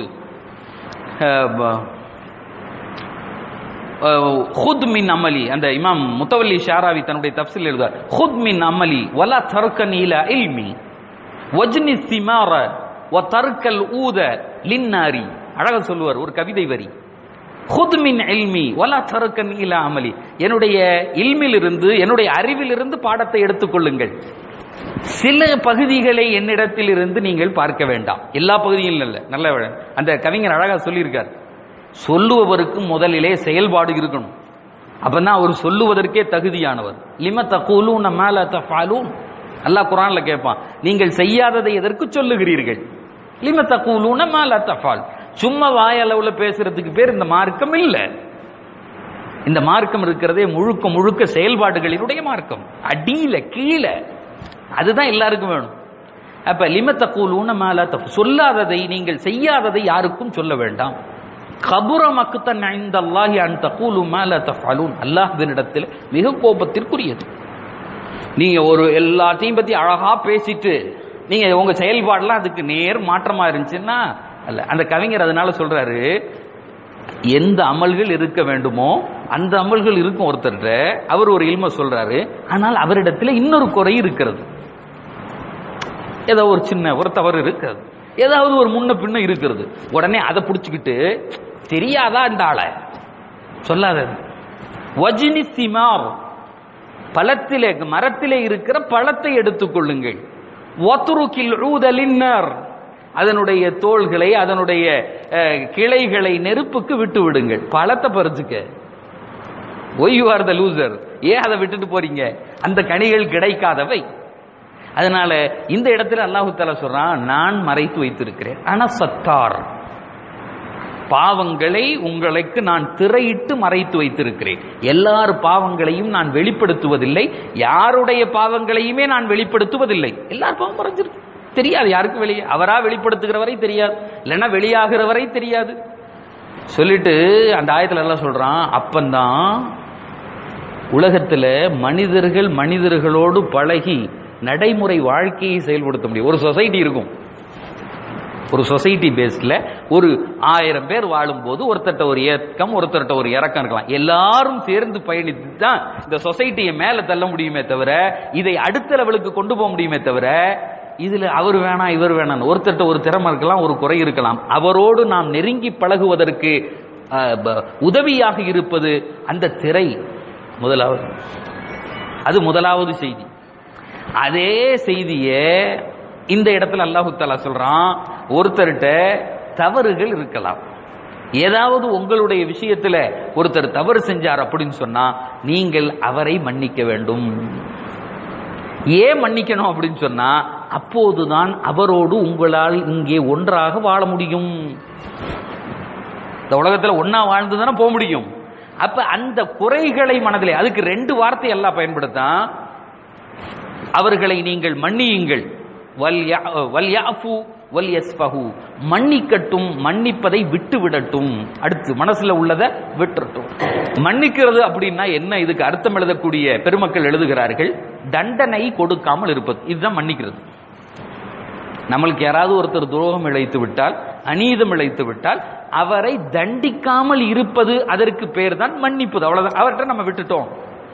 ஹுத் மின் அமலி அந்த இமாம் முத்தவல்லி ஷாராவி தன்னுடைய தப்சில் எழுதுவார் ஹுத் மின் அமலி வலா தருக்க நீல இல்மி வஜ்னி சிமார வ தருக்கல் ஊத லின்னாரி அழகா சொல்லுவார் ஒரு கவிதை வரி ஹுத் மின் இல்மி வலா தருக்க நீல அமலி என்னுடைய இல்மிலிருந்து என்னுடைய அறிவிலிருந்து பாடத்தை எடுத்துக்கொள்ளுங்கள் சில பகுதிகளை என்னிடத்தில் இருந்து நீங்கள் பார்க்க வேண்டாம் எல்லா பகுதியும் இல்ல நல்ல அந்த கவிஞர் அழகா சொல்லியிருக்கார் சொல்லுபவருக்கு முதலிலே செயல்பாடு இருக்கணும் அப்பதான் அவர் சொல்லுவதற்கே தகுதியானவர் லிம தகூலூன் மேல தஃபாலூன் அல்லாஹ் குரான்ல கேட்பான் நீங்கள் செய்யாததை எதற்கு சொல்லுகிறீர்கள் லிம தகூலூன மேல தஃபால் சும்மா வாயளவுல பேசுறதுக்கு பேர் இந்த மார்க்கம் இல்ல இந்த மார்க்கம் இருக்கிறதே முழுக்க முழுக்க செயல்பாடுகளினுடைய மார்க்கம் அடியில கீழே அதுதான் எல்லாருக்கும் வேணும் அப்ப லிம தகூலூன மேல தஃப் சொல்லாததை நீங்கள் செய்யாததை யாருக்கும் சொல்ல வேண்டாம் கபுர மக்குத்தன் ஐந்த அல்லாஹி அன் தகூலு மேல தஃபாலூன் அல்லாஹ்வினிடத்தில் மிக கோபத்திற்குரியது நீங்க ஒரு எல்லாத்தையும் பத்தி அழகா பேசிட்டு நீங்க உங்க செயல்பாடுலாம் அதுக்கு நேர் மாற்றமா இருந்துச்சுன்னா அல்ல அந்த கவிஞர் அதனால சொல்றாரு எந்த அமல்கள் இருக்க வேண்டுமோ அந்த அமல்கள் இருக்கும் ஒருத்தர் அவர் ஒரு இல்ம சொல்றாரு ஆனால் அவரிடத்தில் இன்னொரு குறை இருக்கிறது ஏதோ ஒரு சின்ன ஒரு தவறு இருக்கிறது ஏதாவது ஒரு முன்ன பின்ன இருக்கிறது உடனே அதை பிடிச்சிக்கிட்டு தெரியாதா இந்த ஆளை சொல்லாத வஜினி சிமார் பழத்திலே மரத்திலே இருக்கிற பழத்தை எடுத்துக்கொள்ளுங்கள் ஒத்துருக்கில் ஊதலின்னர் அதனுடைய தோள்களை அதனுடைய கிளைகளை நெருப்புக்கு விட்டு விடுங்கள் பழத்தை பறிச்சுக்க why you are the loser ஏன் அதை விட்டுட்டு போறீங்க அந்த கனிகள் கிடைக்காதவை அதனால இந்த இடத்துல அல்லாஹு தாலா சொல்றான் நான் மறைத்து வைத்திருக்கிறேன் ஆனா சத்தார் பாவங்களை உங்களுக்கு நான் திரையிட்டு மறைத்து வைத்திருக்கிறேன் எல்லார் பாவங்களையும் நான் வெளிப்படுத்துவதில்லை யாருடைய பாவங்களையுமே நான் வெளிப்படுத்துவதில்லை எல்லார் பாவம் மறைஞ்சிருக்கு தெரியாது யாருக்கும் வெளியே அவரா வெளிப்படுத்துகிற வரை தெரியாது இல்லைன்னா வெளியாகிற வரை தெரியாது சொல்லிட்டு அந்த ஆயத்துல எல்லாம் சொல்றான் அப்பந்தான் உலகத்துல மனிதர்கள் மனிதர்களோடு பழகி நடைமுறை வாழ்க்கையை செயல்படுத்த முடியும் ஒரு சொசைட்டி இருக்கும் ஒரு சொசைட்டி பேஸ்ல ஒரு ஆயிரம் பேர் வாழும்போது ஒருத்தர்ட்ட ஒரு ஏக்கம் ஒருத்தர்ட்ட ஒரு இறக்கம் இருக்கலாம் எல்லாரும் சேர்ந்து பயணித்து தான் இந்த சொசைட்டியை மேல தள்ள முடியுமே தவிர இதை அடுத்த லெவலுக்கு கொண்டு போக முடியுமே தவிர இதுல அவர் வேணாம் இவர் வேணாம் ஒருத்தர்ட்ட ஒரு திறமை இருக்கலாம் ஒரு குறை இருக்கலாம் அவரோடு நாம் நெருங்கி பழகுவதற்கு அஹ், ப- உதவியாக இருப்பது அந்த திரை முதலாவது அது முதலாவது செய்தி அதே செய்தியை இந்த இடத்துல அல்லாஹு தாலா சொல்றான் ஒருத்தர்கிட்ட தவறுகள் இருக்கலாம் ஏதாவது உங்களுடைய விஷயத்துல ஒருத்தர் தவறு செஞ்சார் அப்படின்னு சொன்னா நீங்கள் அவரை மன்னிக்க வேண்டும் ஏன் மன்னிக்கணும் அப்படின்னு சொன்னா அப்போதுதான் அவரோடு உங்களால் இங்கே ஒன்றாக வாழ முடியும் இந்த உலகத்துல ஒன்னா வாழ்ந்து தானே போக முடியும் அப்ப அந்த குறைகளை மனதிலே அதுக்கு ரெண்டு வார்த்தை எல்லாம் பயன்படுத்தான் அவர்களை நீங்கள் மன்னியுங்கள் வல் யா- வல் யாஃபு வல் யஸ்ஃபஹு. மன்னிக்கட்டும் மன்னிப்பதை விட்டு விடட்டும் அடுத்து மனசுல உள்ளதை விட்டுறட்டும் மன்னிக்கிறது அப்படின்னா என்ன இதுக்கு அர்த்தம் எழுதக்கூடிய பெருமக்கள் எழுதுகிறார்கள் தண்டனை கொடுக்காமல் இருப்பது இதுதான் மன்னிக்கிறது நம்மளுக்கு யாராவது ஒருத்தர் துரோகம் இழைத்து விட்டால் அநீதம் இழைத்து விட்டால் அவரை தண்டிக்காமல் இருப்பது அதற்கு பேர் தான் மன்னிப்பது அவ்வளவுதான் அவர்கிட்ட நம்ம விட்டுட்டோம்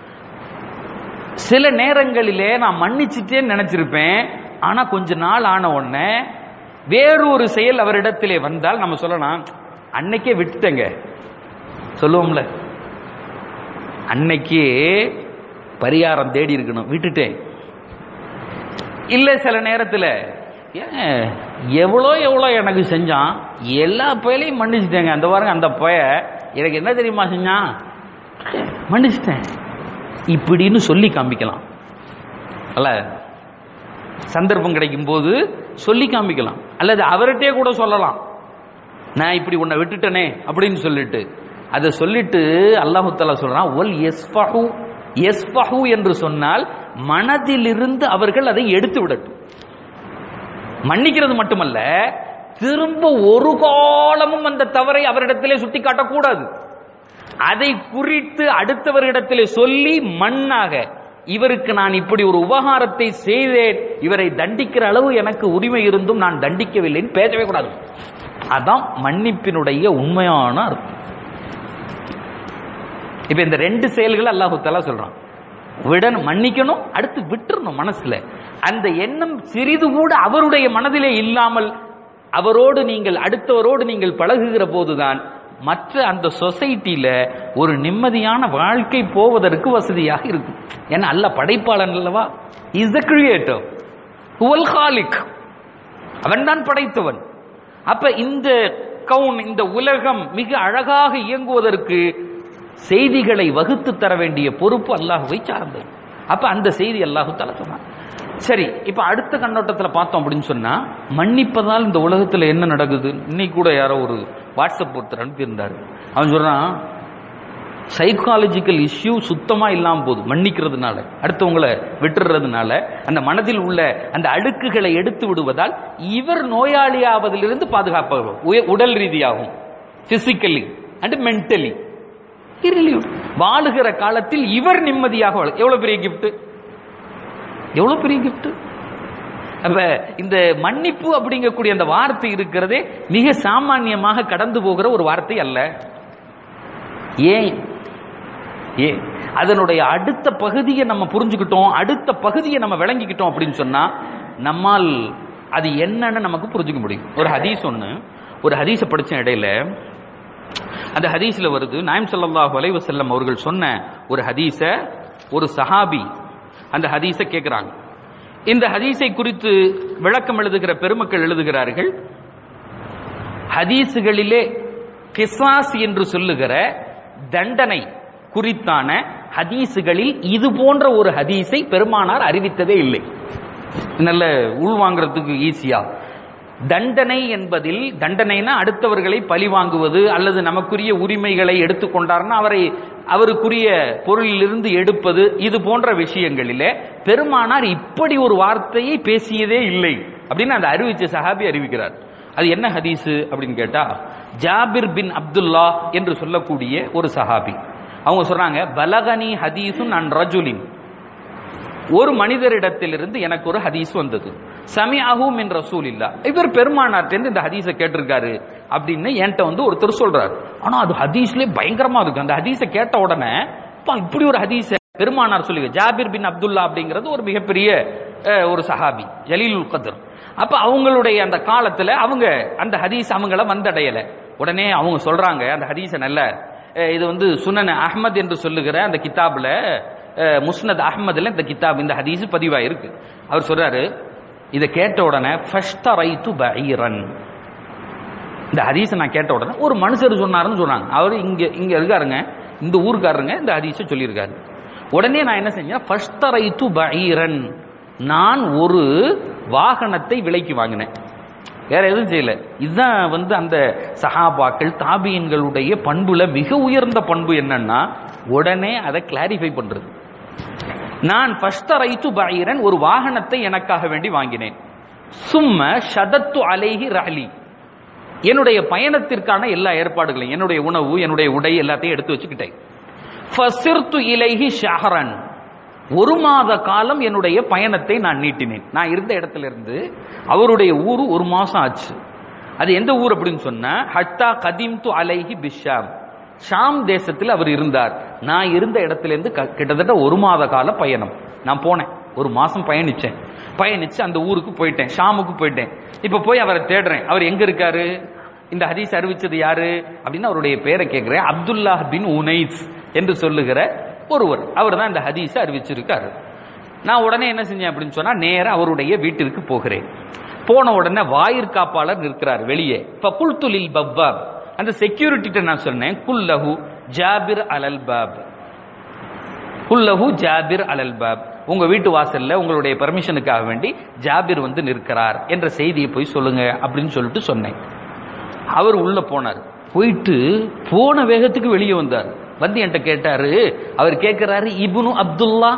சில நேரங்களிலே நான் மன்னிச்சிட்டேன்னு நினைச்சிருப்பேன் ஆனா கொஞ்ச நாள் ஆன உடனே வேறொரு செயல் அவரிடத்திலே வந்தால் நம்ம சொல்லலாம் அன்னைக்கே விட்டுட்டேங்க சொல்லுவோம்ல அன்னைக்கே பரிகாரம் தேடி இருக்கணும் விட்டுட்டேன் இல்ல சில நேரத்துல ஏன் எவ்வளோ எவ்வளோ எனக்கு செஞ்சான் எல்லா பயலையும் மன்னிச்சிட்டேங்க அந்த பாருங்க அந்த பய எனக்கு என்ன தெரியுமா செஞ்சான் மன்னிச்சிட்டேன் இப்படின்னு சொல்லி காமிக்கலாம் அல்ல சந்தர்ப்பம் கிடைக்கும் போது சொல்லி காமிக்கலாம் அல்லது அவர்கிட்டே கூட சொல்லலாம் நான் இப்படி உன்னை விட்டுட்டனே அப்படின்னு சொல்லிட்டு அதை சொல்லிட்டு அல்லாஹு தஆலா சொல்றான் ஒல் எஸ்ஃபஹு எஸ்ஃபஹு என்று சொன்னால் மனதிலிருந்து அவர்கள் அதை எடுத்து விடட்டும் மன்னிக்கிறது மட்டுமல்ல திரும்ப ஒரு காலமும் அந்த தவறை அவரிடத்திலே சுட்டி காட்டக்கூடாது அதை குறித்து அடுத்தவரிடத்திலே சொல்லி மண்ணாக இவருக்கு நான் இப்படி ஒரு உபகாரத்தை செய்தேன் இவரை தண்டிக்கிற அளவு எனக்கு உரிமை இருந்தும் நான் தண்டிக்கவில்லைன்னு பேசவே கூடாது அதான் மன்னிப்பினுடைய உண்மையான அர்த்தம் இப்ப இந்த ரெண்டு செயல்களை அல்லாஹு தஆலா சொல்றான் விடணும் மன்னிக்கணும் அடுத்து விட்டுறணும் மனசுல அந்த எண்ணம் சிறிது கூட அவருடைய மனதிலே இல்லாமல் அவரோடு நீங்கள் அடுத்தவரோடு நீங்கள் பழகுகிற போதுதான் மற்ற அந்த சொசைட்டில ஒரு நிம்மதியான வாழ்க்கை போவதற்கு வசதியாக இருக்கும் ஏன்னா அல்ல படைப்பாளன் அல்லவா இஸ் த கிரியேட்டர் ஹுவல் ஹாலிக் அவன்தான் படைத்தவன் அப்ப இந்த கவுன் இந்த உலகம் மிக அழகாக இயங்குவதற்கு செய்திகளை வகுத்து தர வேண்டிய பொறுப்பு அல்லாஹுவை சார்ந்தது அப்ப அந்த செய்தி அல்லாஹு தஆலா சொன்னான் சரி இப்ப அடுத்த கண்ணோட்டத்துல பார்த்தோம் அப்படின்னு சொன்னா மன்னிப்பதால் இந்த உலகத்துல என்ன நடக்குது இன்னைக்கு கூட யாரோ ஒரு வாட்ஸ்அப் ஒருத்தர் அனுப்பியிருந்தாரு அவன் சொல்றான் சைக்காலஜிக்கல் இஷ்யூ சுத்தமா இல்லாம போகுது மன்னிக்கிறதுனால அடுத்தவங்களை விட்டுறதுனால அந்த மனதில் உள்ள அந்த அழுக்குகளை எடுத்து விடுவதால் இவர் நோயாளியாவதிலிருந்து பாதுகாப்பாக உய- உடல் ரீதியாகும் பிசிக்கலி அண்ட் மென்டலி வாழுகிற காலத்தில் இவர் நிம்மதியாக வாழ எவ்வளவு பெரிய கிஃப்ட் எவ்வளவு பெரிய கிஃப்ட் அப்ப இந்த மன்னிப்பு அப்படிங்கக்கூடிய அந்த வார்த்தை இருக்கிறதே மிக சாமானியமாக கடந்து போகிற ஒரு வார்த்தை அல்ல ஏன் ஏன் அதனுடைய அடுத்த பகுதியை நம்ம புரிஞ்சுக்கிட்டோம் அடுத்த பகுதியை நம்ம விளங்கிக்கிட்டோம் அப்படின்னு சொன்னா நம்மால் அது என்னன்னு நமக்கு புரிஞ்சுக்க முடியும் ஒரு ஹதீஸ் ஒண்ணு ஒரு ஹதீஸை படிச்ச இடையில அந்த ஹதீஸ்ல வருது நாயம் ஸல்லல்லாஹு அலைஹி வஸல்லம் அவர்கள் சொன்ன ஒரு ஹதீஸ ஒரு சஹாபி அந்த ஹதீஸை கேட்கிறாங்க இந்த ஹதீஸை குறித்து விளக்கம் எழுதுகிற பெருமக்கள் எழுதுகிறார்கள் ஹதீஸுகளிலே கிசாஸ் என்று சொல்லுகிற தண்டனை குறித்தான ஹதீஸுகளில் இது போன்ற ஒரு ஹதீஸை பெருமானார் அறிவித்ததே இல்லை நல்ல உள்வாங்கிறதுக்கு ஈஸியா தண்டனை என்பதில் தண்டனைனா அடுத்தவர்களை பழி வாங்குவது அல்லது நமக்குரிய உரிமைகளை எடுத்துக்கொண்டார்னா அவரை அவருக்குரிய பொருளிலிருந்து எடுப்பது இது போன்ற விஷயங்களிலே பெருமானார் இப்படி ஒரு வார்த்தையை பேசியதே இல்லை அப்படின்னு அந்த அறிவிச்ச சஹாபி அறிவிக்கிறார் அது என்ன ஹதீஸ் அப்படின்னு கேட்டா ஜாபிர் பின் அப்துல்லா என்று சொல்லக்கூடிய ஒரு சஹாபி அவங்க சொல்றாங்க பலகனி ஹதீசுன் அன் ரஜுலின் ஒரு மனிதரிடத்திலிருந்து எனக்கு ஒரு ஹதீஸ் வந்தது சமி அஹூம் என் ரசூல் இல்லா இவர் பெருமானார்ட்டேருந்து இந்த ஹதீஸை கேட்டிருக்காரு அப்படின்னு என்கிட்ட வந்து ஒருத்தர் சொல்றாரு ஆனா அது ஹதீஸ்லயே பயங்கரமா இருக்கு அந்த ஹதீஸை கேட்ட உடனே "அப்பா, இப்படி ஒரு ஹதீஸ் பெருமானார் சொல்லி ஜாபிர் பின் அப்துல்லா அப்படிங்கிறது ஒரு மிகப்பெரிய அஹ், ஒரு சஹாபி ஜலீலுல் கதர் அப்ப அவங்களுடைய அந்த காலத்துல அவங்க அந்த ஹதீஸ் அவங்கள வந்தடையல உடனே அவங்க சொல்றாங்க அந்த ஹதீஸை நல்ல அஹ், இது வந்து சுனன் அஹ்மத் என்று சொல்லுகிற அந்த கிதாப்ல அஹ், முஸ்னத் அஹ்மதுல இந்த கிதாப் இந்த ஹதீஸ் பதிவாயிருக்கு அவர் சொல்றாரு இதை கேட்ட உடனே ஃபஷ்தரைத்து பைரன் இந்த ஹதீஸை நான் கேட்ட உடனே ஒரு மனுஷர் சொன்னாருன்னு சொன்னாங்க அவர் இங்க இங்க இருக்காருங்க இந்த ஊருக்காரருங்க இந்த ஹதீஸை சொல்லியிருக்காரு உடனே நான் என்ன செஞ்சேன் ஃபஷ்தரைத்து பைரன் நான் ஒரு வாகனத்தை விலைக்கு வாங்கினேன் வேற எதுவும் செய்யல இதுதான் வந்து அந்த சஹாபாக்கள் தாபியன்களுடைய பண்புல மிக உயர்ந்த பண்பு என்னன்னா உடனே அதை கிளாரிஃபை பண்றது நான் ஃபஷ்தரைத்து பைரன் ஒரு வாகனத்தை எனக்காக வேண்டி வாங்கினேன் சும்ம ஷதத்து அலைஹி ரஹலி என்னுடைய பயணத்திற்கான எல்லா ஏற்பாடுகளையும் என்னுடைய உணவு என்னுடைய உடை எல்லாத்தையும் எடுத்து வச்சுக்கிட்டேன் ஃபசிர்து இலைஹி ஷஹரன் ஒரு மாத காலம் என்னுடைய பயணத்தை நான் நீட்டினேன் நான் இருந்த இடத்துல இருந்து அவருடைய ஊர் ஒரு மாசம் ஆச்சு அது எந்த ஊர் அப்படின்னு சொன்னா ஹத்தா கதீம் து அலைஹி பிஷாம் ஷாம் தேசத்தில் அவர் இருந்தார் நான் இருந்த இடத்துல இருந்து க- கிட்டத்தட்ட ஒரு மாத கால பயணம் நான் போனேன் ஒரு மாசம் பயணிச்சேன் பயணிச்சு அந்த ஊருக்கு போயிட்டேன் ஷாமுக்கு போயிட்டேன் இப்ப போய் அவரை தேடுறேன் அவர் எங்க இருக்காரு இந்த ஹதீஸ் அறிவிச்சது யாரு அப்படின்னு அவருடைய பேரை கேட்கிறேன் அப்துல்லாஹ் பின் உனைஸ் என்று சொல்லுகிற ஒருவர் அவர் தான் இந்த ஹதீஸை அறிவிச்சிருக்காரு நான் உடனே என்ன செஞ்சேன் அப்படின்னு சொன்னா நேரா அவருடைய வீட்டிற்கு போகிறேன் போன உடனே வாயிற்காப்பாளர் நிற்கிறார் வெளியே ஃபகுல்துலில் பவ்வாப் அந்த செக்யூரிட்டிட்ட நான் சொன்னேன் குல்லஹு ஜாபிர் அலல் பாப் குல்லஹு ஜாபிர் அலல் பாப் உங்க வீட்டு வாசல்ல உங்களுடைய பெர்மிஷனுக்காக வேண்டி ஜாபிர் வந்து நிற்கிறார் என்ற செய்தியை போய் சொல்லுங்க அப்படின்னு சொல்லிட்டு சொன்னேன் அவர் உள்ள போனார் போயிட்டு போன வேகத்துக்கு வெளியே வந்தார் வந்து என்கிட்ட கேட்டாரு அவர் கேட்கிறாரு இப்னு அப்துல்லா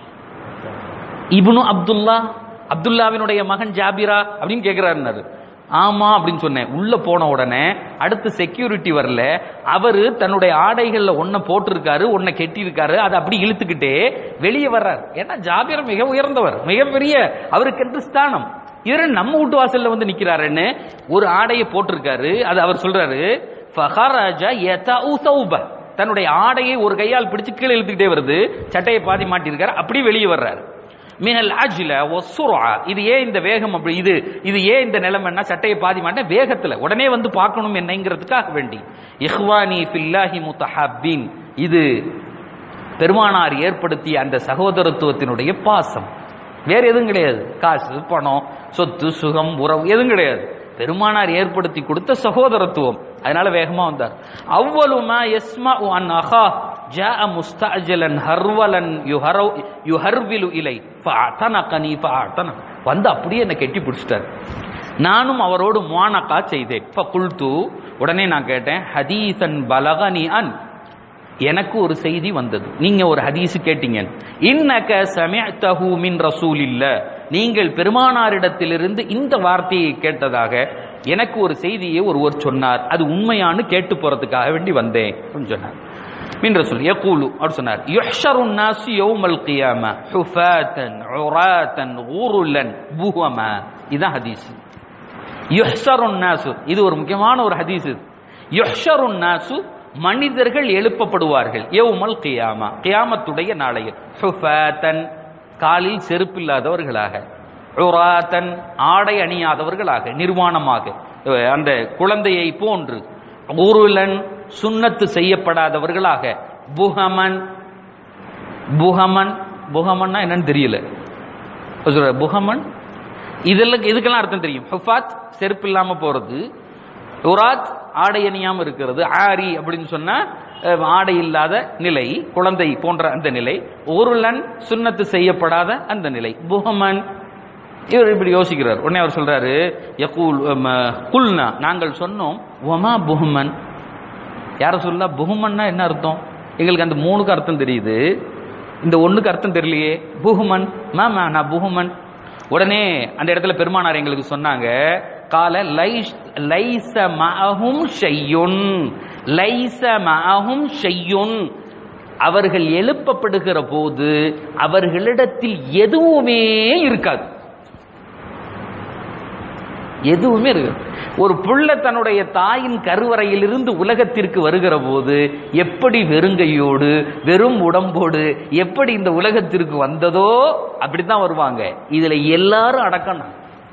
இப்னு அப்துல்லா அப்துல்லாவினுடைய மகன் ஜாபிரா அப்படின்னு கேட்கிறாருன்னாரு ஆமா அப்படின்னு சொன்னேன் உள்ள போன உடனே அடுத்து செக்யூரிட்டி வரல அவரு தன்னுடைய ஆடைகள்ல ஒன்ன போட்டிருக்காரு ஒன்ன கெட்டியிருக்காரு அதை அப்படி இழுத்துக்கிட்டே வெளியே வர்றார் ஏன்னா ஜாபிர் மிக உயர்ந்தவர் மிகப்பெரிய அவருக்கென்று ஸ்தானம் இவர் நம்ம வீட்டு வாசல்ல வந்து நிக்கிறாருன்னு ஒரு ஆடையை போட்டிருக்காரு அது அவர் சொல்றாரு ஃபஹரஜ யதஉ தௌப தன்னுடைய ஆடையை ஒரு கையால் பிடிச்சு கீழே இழுத்துக்கிட்டே வருது சட்டையை பாதி மாட்டியிருக்காரு அப்படி வெளியே வர்றாரு மினல் அஜ்ல ஒசுரா இது ஏன் இந்த வேகம் அப்படி இது இது ஏன் இந்த நிலைமைன்னா சட்டையை பாதி மாட்டேன் வேகத்துல உடனே வந்து பார்க்கணும் என்னங்கிறதுக்காக வேண்டி இஹ்வானி ஃபில்லாஹி முத்தஹாபின் இது பெருமானார் ஏற்படுத்திய அந்த சகோதரத்துவத்தினுடைய பாசம் வேற எதுவும் கிடையாது காசு பணம் சொத்து சுகம் உறவு எதுவும் கிடையாது பெருமானார் ஏற்படுத்தி கொடுத்த சகோதரத்துவம் அதனால வேகமா வந்தார் அவ்வளுமா யஸ்மா அன் அஹா ஜாஅ முஸ்தஅஜலன் ஹர்வலன் யுஹரவு யுஹர்விலு இலை ஃபஅதனகனி ஃபஅதன வந்து அப்படியே என்னை கெட்டி பிடிச்சிட்டார் நானும் அவரோடு முவானக்கா செய்தேன் ஃபகுல்து உடனே நான் கேட்டேன் ஹதீசன் பலகனி அன் எனக்கு ஒரு செய்தி வந்தது நீங்க ஒரு ஹதீஸ் கேட்டீங்க இன்னக சமிஅத்தஹு மின் ரசூலில்ல நீங்கள் பெருமானாரிடத்திலிருந்து இந்த வார்த்தையை கேட்டதாக எனக்கு ஒரு செய்தியை ஒருவர் சொன்னார் அது உண்மையான்னு கேட்டு போறதுக்காக வேண்டி வந்தேன் அப்படின்னு சொன்னார் மின் ரசூல் யகூலு அப்படி சொன்னார் யுஹ்ஷரு الناس يوم القيامه حفاة عراة غرلا بهما இதான் ஹதீஸ் யுஹ்ஷரு الناس இது ஒரு முக்கியமான ஒரு ஹதீஸ் இது யுஹ்ஷரு الناس மனிதர்கள் எழுப்பப்படுவார்கள் யௌமல் கியாமா கியாமத்துடைய நாளையில் ஹுஃபாத்தன் காலில் செருப்பில்லாதவர்களாக உராத்தன் ஆடை அணியாதவர்களாக நிர்வாணமாக அஹ் அந்த குழந்தையை போன்று உருளன் சுன்னத்து செய்யப்படாதவர்களாக புகமன் புகமன் புகமன்னா என்னன்னு தெரியல சொல்ற புகமன் இதெல்லாம் இதுக்கெல்லாம் அர்த்தம் தெரியும் ஹுஃபாத் செருப்பு இல்லாம போறது உராத் ஆடை அணியாம இருக்கிறது ஆரி அப்படின்னு சொன்னா அஹ், ஆடை இல்லாத நிலை குழந்தை போன்ற அந்த நிலை ஒருலன் சுன்னத்து செய்யப்படாத அந்த நிலை புகமன் இவர் இப்படி யோசிக்கிறார் உடனே அவர் சொல்றாரு யகூல் அம், குல்னா நாங்கள் சொன்னோம் ஒமா புஹமன் யார சொல்லா புகுமன்னா என்ன அர்த்தம் எங்களுக்கு அந்த மூணுக்கு அர்த்தம் தெரியுது இந்த ஒண்ணுக்கு அர்த்தம் தெரியலையே புகுமன் மாமா நான் புகுமன் உடனே அந்த இடத்துல பெருமானார் எங்களுக்கு சொன்னாங்க கால லைஸ் லைச மஅஹும் ஷையுன் லைச மஅஹும் ஷையுன் அவர்கள் எழுப்பப்படுகிற போது அவர்களிடத்தில் எதுவுமே இருக்காது எதுவுமே இருக்கு ஒரு புள்ள தன்னுடைய தாயின் கருவறையிலிருந்து உலகத்திற்கு வருகிற போது எப்படி வெறுங்கையோடு வெறும் உடம்போடு எப்படி இந்த உலகத்திற்கு வந்ததோ அப்படித்தான் வருவாங்க இதுல எல்லாரும் அடக்கணும்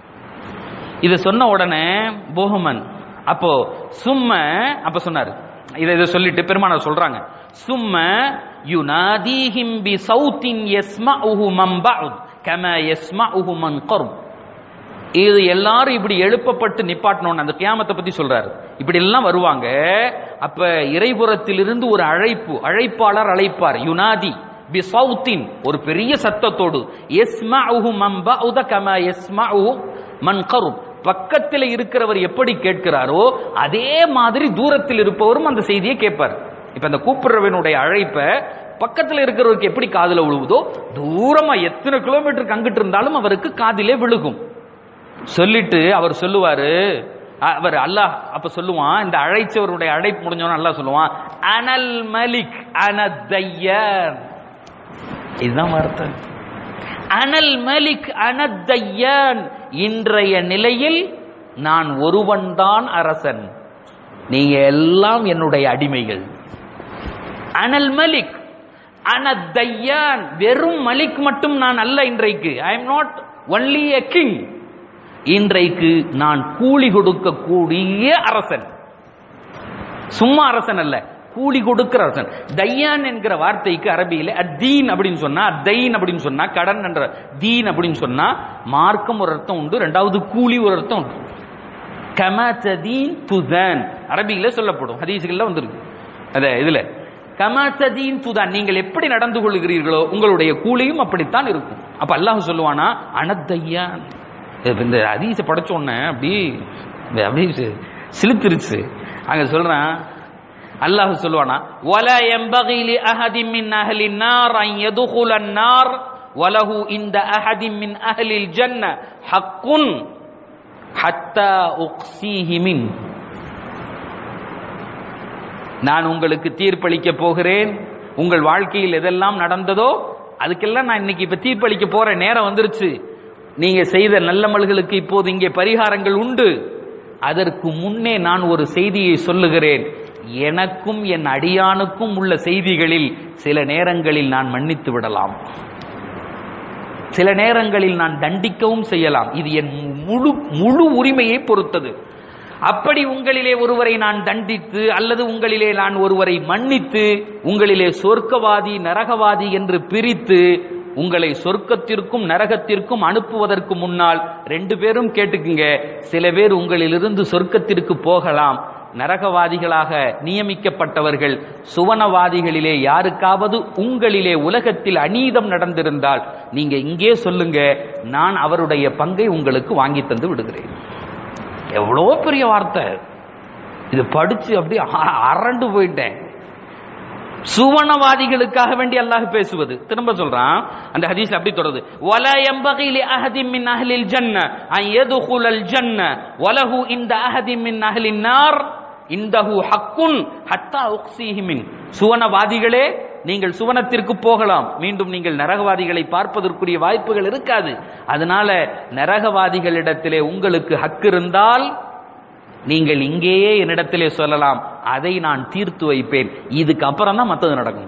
இதை சொன்ன உடனே போகமன் அப்போ சும்ம அப்ப சொன்னாரு இதை இதை சொல்லிட்டு பெருமானார் சொல்றாங்க சும்ம யுனாதீஹிம் பி சௌத்தின் யஸ்மஉஹு மன் பஅத் கமா யஸ்மஉஹு மன் கர்ப் இது எல்லாரும் இப்படி எழுப்பப்பட்டு நிப்பாட்டணும் அந்த கியாமத்தை பத்தி சொல்றாரு இப்படி எல்லாம் வருவாங்க அப்ப இறைபுறத்திலிருந்து ஒரு அழைப்பு அழைப்பாளர் அழைப்பார் யுனாதி பி சௌத்தின் ஒரு பெரிய சத்தத்தோடு எஸ்மஉஹு மன் பஅத கமா எஸ்மஉஹு மன் கருப் பக்கத்தில் இருக்கிறவர் எப்படி கேட்கிறாரோ அதே மாதிரி தூரத்தில் இருப்பவரும் அந்த செய்தியை கேட்பார் இப்ப அந்த கூப்பிடுறவனுடைய அழைப்ப பக்கத்தில் இருக்கிறவருக்கு எப்படி காதுல விழுவுதோ தூரமா எத்தனை கிலோமீட்டருக்கு அங்கிட்டு இருந்தாலும் அவருக்கு காதிலே விழுகும் சொல்லிட்டு அவர் சொல்லுவாரு அவர் அல்லாஹ் அப்ப சொல்லுவான் இந்த அழைச்சவருடைய அழைப்பு முடிஞ்சவன அல்லாஹ் சொல்லுவான் அனல் மலிக் அனத்தையன் இதுதான் வார்த்தை அனல் மலிக் அனத்தையன் இன்றைய நிலையில் நான் ஒருவன்தான் அரசன் நீங்க எல்லாம் என்னுடைய அடிமைகள் அனல் மலிக் அனத்தையான் வெறும் மலிக் மட்டும் நான் அல்ல இன்றைக்கு I am not only a king இன்றைக்கு நான் கூலி கொடுக்கக்கூடிய அரசன் சும்மா அரசன் அல்ல கூலி கொடுக்கிற அரசன் தையான் என்கிற வார்த்தைக்கு அரபியில அத்தீன் அப்படின்னு சொன்னா தைன் அப்படின்னு சொன்னா கடன் என்ற தீன் அப்படின்னு சொன்னா மார்க்கம் ஒரு அர்த்தம் உண்டு ரெண்டாவது கூலி ஒரு அர்த்தம் உண்டு கமதீன் துதன் அரபியில சொல்லப்படும் ஹதீசுகள்ல வந்திருக்கு அத இதுல கமதீன் துதான் நீங்கள் எப்படி நடந்து கொள்கிறீர்களோ உங்களுடைய கூலியும் அப்படித்தான் இருக்கும் அப்ப அல்லாஹ் சொல்லுவானா அனத்தையான் இந்த ஹதீஸை படிச்ச உடனே அப்படி அப்படி சிலுத்திருச்சு அங்க சொல்றேன் அல்லாஹ் சொல்லுவானா ولا ينبغي لأحد من أهل النار أن يدخل النار وله عند أحد من أهل الجنة حق حتى أقسيه من நான் உங்களுக்கு தீர்ப்பளிக்க போகிறேன் உங்கள் வாழ்க்கையில் எதெல்லாம் நடந்ததோ அதுக்கெல்லாம் நான் இன்னைக்கு இப்ப தீர்ப்பளிக்க போற நேரம் வந்துருச்சு நீங்க செய்த நல்லமல்களுக்கு இப்போது இங்கே பரிகாரங்கள் உண்டு அதற்கு முன்னே நான் ஒரு செய்தியை சொல்லுகிறேன் எனக்கும் என் அடியானுக்கும் உள்ள செய்திகளில் சில நேரங்களில் நான் மன்னித்து விடலாம் சில நேரங்களில் நான் தண்டிக்கவும் செய்யலாம் இது என் முழு முழு உரிமையை பொறுத்தது அப்படி உங்களிலே ஒருவரை நான் தண்டித்து அல்லது உங்களிலே நான் ஒருவரை மன்னித்து உங்களிலே சொர்க்கவாதி நரகவாதி என்று பிரித்து உங்களை சொர்க்கத்திற்கும் நரகத்திற்கும் அனுப்புவதற்கு முன்னால் ரெண்டு பேரும் கேட்டுக்குங்க சில பேர் உங்களிலிருந்து சொர்க்கத்திற்கு போகலாம் நரகவாதிகளாக நியமிக்கப்பட்டவர்கள் சுவனவாதிகளிலே யாருக்காவது உங்களிலே உலகத்தில் அநீதம் நடந்திருந்தால் நீங்க இங்கே சொல்லுங்க நான் அவருடைய பங்கை உங்களுக்கு வாங்கி தந்து விடுகிறேன் எவ்வளோ பெரிய வார்த்தை இது படிச்சு அப்படி அரண்டு போயிட்டேன் சுவனவாதிகளுக்காக வேண்டி அல்லாஹ் பேசுவது திரும்ப சொல்றான் அந்த ஹதீஸ் அப்படி தொடருது வல யம்பகி லி அஹதின் மின் அஹ்லில் ஜன்ன அன் யதுகுலல் ஜன்ன வலஹு இந்த அஹதின் மின் அஹ்லின் நார் இந்தஹு ஹக்குன் ஹத்தா உக்ஸீஹி மின் சுவனவாதிகளே நீங்கள் சுவனத்திற்கு போகலாம் மீண்டும் நீங்கள் நரகவாதிகளை பார்ப்பதற்குரிய வாய்ப்புகள் இருக்காது அதனால நரகவாதிகளிடத்திலே உங்களுக்கு ஹக்கு இருந்தால் நீங்கள் இங்கேயே என்னிடத்திலே சொல்லலாம் அதை நான் தீர்த்து வைப்பேன் இதுக்கு அப்புறம் தான் மற்றது நடக்கும்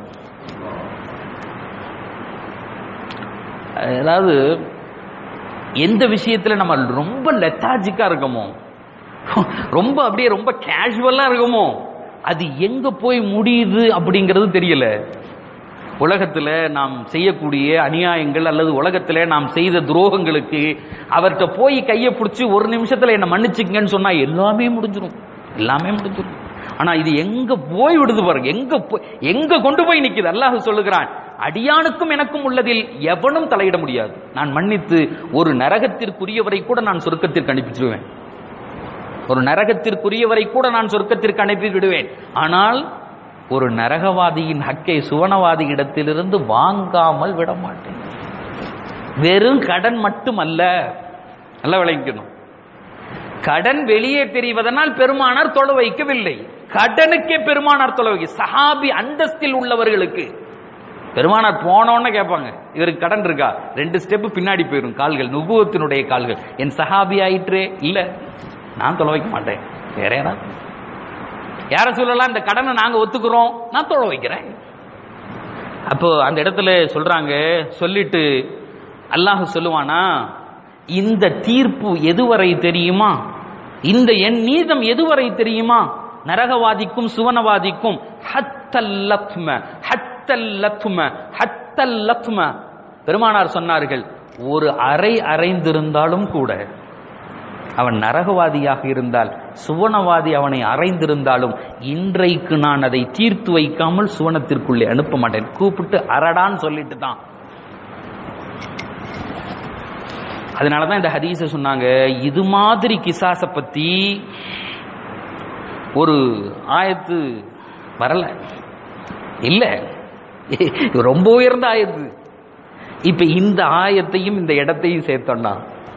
அதாவது எந்த விஷயத்துல நம்ம ரொம்ப லெத்தாஜிக்கா இருக்கமோ ரொம்ப அப்படியே ரொம்ப கேஷுவலா இருக்கமோ அது எங்க போய் முடியுது அப்படிங்கிறது தெரியல உலகத்துல நாம் செய்யக்கூடிய அநியாயங்கள் அல்லது உலகத்துல நாம் செய்த துரோகங்களுக்கு அவர்கிட்ட போய் கையை பிடிச்சி ஒரு நிமிஷத்துல என்ன மன்னிச்சுக்கங்கன்னு சொன்னா எல்லாமே முடிஞ்சிடும் எல்லாமே முடிஞ்சிடும் ஆனா இது எங்க போய் விடுது பாருங்க எங்க போய் எங்க கொண்டு போய் நிக்குது அல்லாஹ் சொல்லுகிறான் அடியானுக்கும் எனக்கும் உள்ளதில் எவனும் தலையிட முடியாது நான் மன்னித்து ஒரு நரகத்திற்குரியவரை கூட நான் சொர்க்கத்திற்கு அனுப்பிச்சிடுவேன் ஒரு நரகத்திற்குரியவரை கூட நான் சொர்க்கத்திற்கு அனுப்பி விடுவேன் ஆனால் ஒரு நரகவாதியின் ஹக்கை சுவனவாதி இடத்திலிருந்து வாங்காமல் விட மாட்டேன் வெறும் கடன் மட்டுமல்ல நல்லா விளங்கிக்கணும் கடன் வெளியே தெரிவதனால் பெருமானார் தொலை வைக்கவில்லை கடனுக்கே பெருமானார் தொலை வைக்க சஹாபி அந்தஸ்தில் உள்ளவர்களுக்கு பெருமானார் போனோன்னு கேட்பாங்க இவருக்கு கடன் இருக்கா ரெண்டு ஸ்டெப் பின்னாடி போயிடும் கால்கள் நுபுவத்தினுடைய கால்கள் என் சஹாபி ஆயிற்றே இல்ல நான் தொலை வைக்க மாட்டேன் வேற யாராவது யார சொல்லலாம் இந்த கடனை நாங்க ஒத்துக்கிறோம் நான் தொலை வைக்கிறேன் அப்போ அந்த இடத்துல சொல்றாங்க சொல்லிட்டு அல்லாஹ் சொல்லுவானா இந்த தீர்ப்பு எதுவரை தெரியுமா இந்த என் நீதம் எதுவரை தெரியுமா நரகவாதிக்கும் சுவனவாதிக்கும் ஹத்தல்லத்ம ஹத்தல்லத்ம ஹத்தல்லத்ம பெருமானார் சொன்னார்கள் ஒரு அறை அறைந்திருந்தாலும் கூட அவன் நரகவாதியாக இருந்தால் சுவனவாதி அவனை அறைந்திருந்தாலும் இன்றைக்கு நான் அதை தீர்த்து வைக்காமல் சுவனத்திற்குள்ளே அனுப்ப மாட்டேன் கூப்பிட்டு அரடான்னு சொல்லிட்டு தான் அதனாலதான் இந்த ஹதீஸ சொன்னாங்க இது மாதிரி கிசாச பத்தி ஒரு ஆயத்து வரல இல்ல இது ரொம்ப உயர்ந்த ஆயத்து இப்ப இந்த ஆயத்தையும் இந்த இடத்தையும் சேர்த்தோம்னா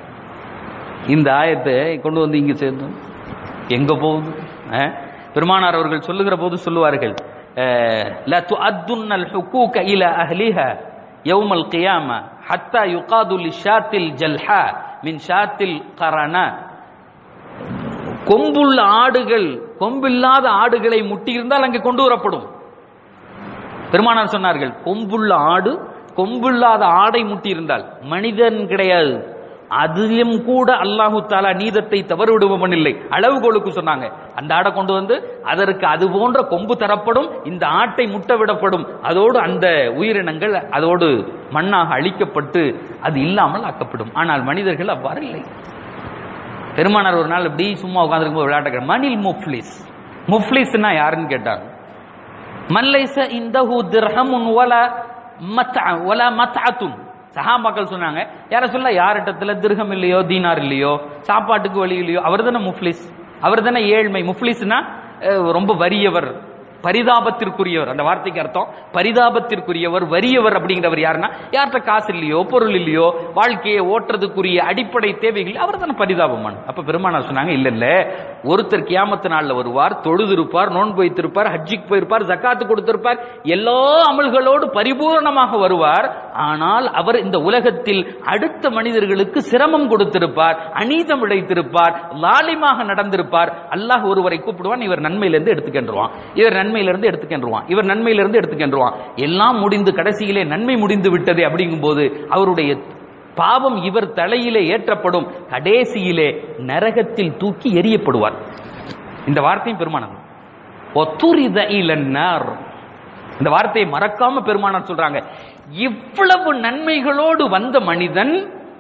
இந்த ஆயத்தை கொண்டு வந்து இங்க சேர்ந்தோம் எங்க போகுது அஹ்? பெருமானார் அவர்கள் சொல்லுகிற போது சொல்லுவார்கள் அஹ், "லா துஅத்துன்ன الحقوق إلى أهلها يوم القيامة حتى يقاد للشاة الجلحاء من شاة القرناء கொம்புள்ள ஆடுகள் கொம்பில்லாத ஆடுகளை முட்டியிருந்தால் அங்கே கொண்டு வரப்படும் பெருமானார் சொன்னார்கள் கொம்புள்ள ஆடு கொம்பில்லாத ஆடை முட்டியிருந்தால் மனிதன் கிடையாது அதிலும் கூட அல்லாஹு தாலா நீதத்தை தவறு விடுபவன் இல்லை அளவுகோலுக்கு சொன்னாங்க அந்த ஆடை கொண்டு வந்து அதற்கு அது போன்ற கொம்பு தரப்படும் இந்த ஆட்டை முட்ட விடப்படும் அதோடு அந்த உயிரினங்கள் அதோடு மண்ணாக அழிக்கப்பட்டு அது இல்லாமல் ஆக்கப்படும் ஆனால் மனிதர்கள் அவ்வாறு இல்லை பெருமானார் ஒரு நாள் இப்படி சும்மா உட்காந்துருக்கும் போது விளையாட்டு மணில் முஃப்லிஸ் முஃப்லிஸ்னா யாருன்னு கேட்டாங்க மல்லைச இந்தஹு திர்ஹமுன் வல மத்அ வல மத்அத்துன் சஹாபாக்கள் சொன்னாங்க யார சொல்ல யாரிடத்துல திருகம் இல்லையோ தீனார் இல்லையோ சாப்பாட்டுக்கு வழி இல்லையோ அவர் தானே முஃப்லிஸ் அவர் தானே ஏழ்மை முஃப்லிஸ்னா அஹ், ரொம்ப வறியவர் பரிதாபத்திற்குரியவர் அந்த வார்த்தைக்கு அர்த்தம் பரிதாபத்திற்குரியவர் வறியவர் அப்படிங்கிறவர் யாருன்னா யார்கிட்ட காசு இல்லையோ பொருள் இல்லையோ வாழ்க்கையை ஓட்டுறதுக்குரிய அடிப்படை தேவைகள் அவர் தானே பரிதாபமான் அப்ப பெருமானார் சொன்னாங்க இல்ல இல்ல ஒருத்தர் கியாமத்து நாள்ல வருவார் தொழுது இருப்பார் நோன்பு வைத்திருப்பார் ஹஜ்ஜிக்கு போயிருப்பார் ஜக்காத்து கொடுத்திருப்பார் எல்லா அமல்களோடு பரிபூர்ணமாக வருவார் ஆனால் அவர் இந்த உலகத்தில் அடுத்த மனிதர்களுக்கு சிரமம் கொடுத்திருப்பார் அநீதம் இழைத்திருப்பார் லாலிமாக நடந்திருப்பார் அல்லாஹ் ஒருவரை கூப்பிடுவான் இவர் நன்மையிலிருந்து எடுத்துக்கின்றுவான் இவர் நன்மையிலிருந்து எடுத்துக்கின்றுவான் இவர் நன்மையிலிருந்து எடுத்துக்கின்றுவான் எல்லாம் முடிந்து கடைசியிலே நன்மை முடிந்து விட்டதே அப்படிங்கும்போது அவருடைய பாவம் இவர் தலையிலே ஏற்றப்படும் கடைசியிலே நரகத்தில் தூக்கி எரியப்படுவார் இந்த வார்த்தையும் பெருமானம் ஒத்துரித இலன்னார் இந்த வார்த்தையை மறக்காம பெருமானார் சொல்றாங்க இவ்வளவு நன்மைகளோடு வந்த மனிதன்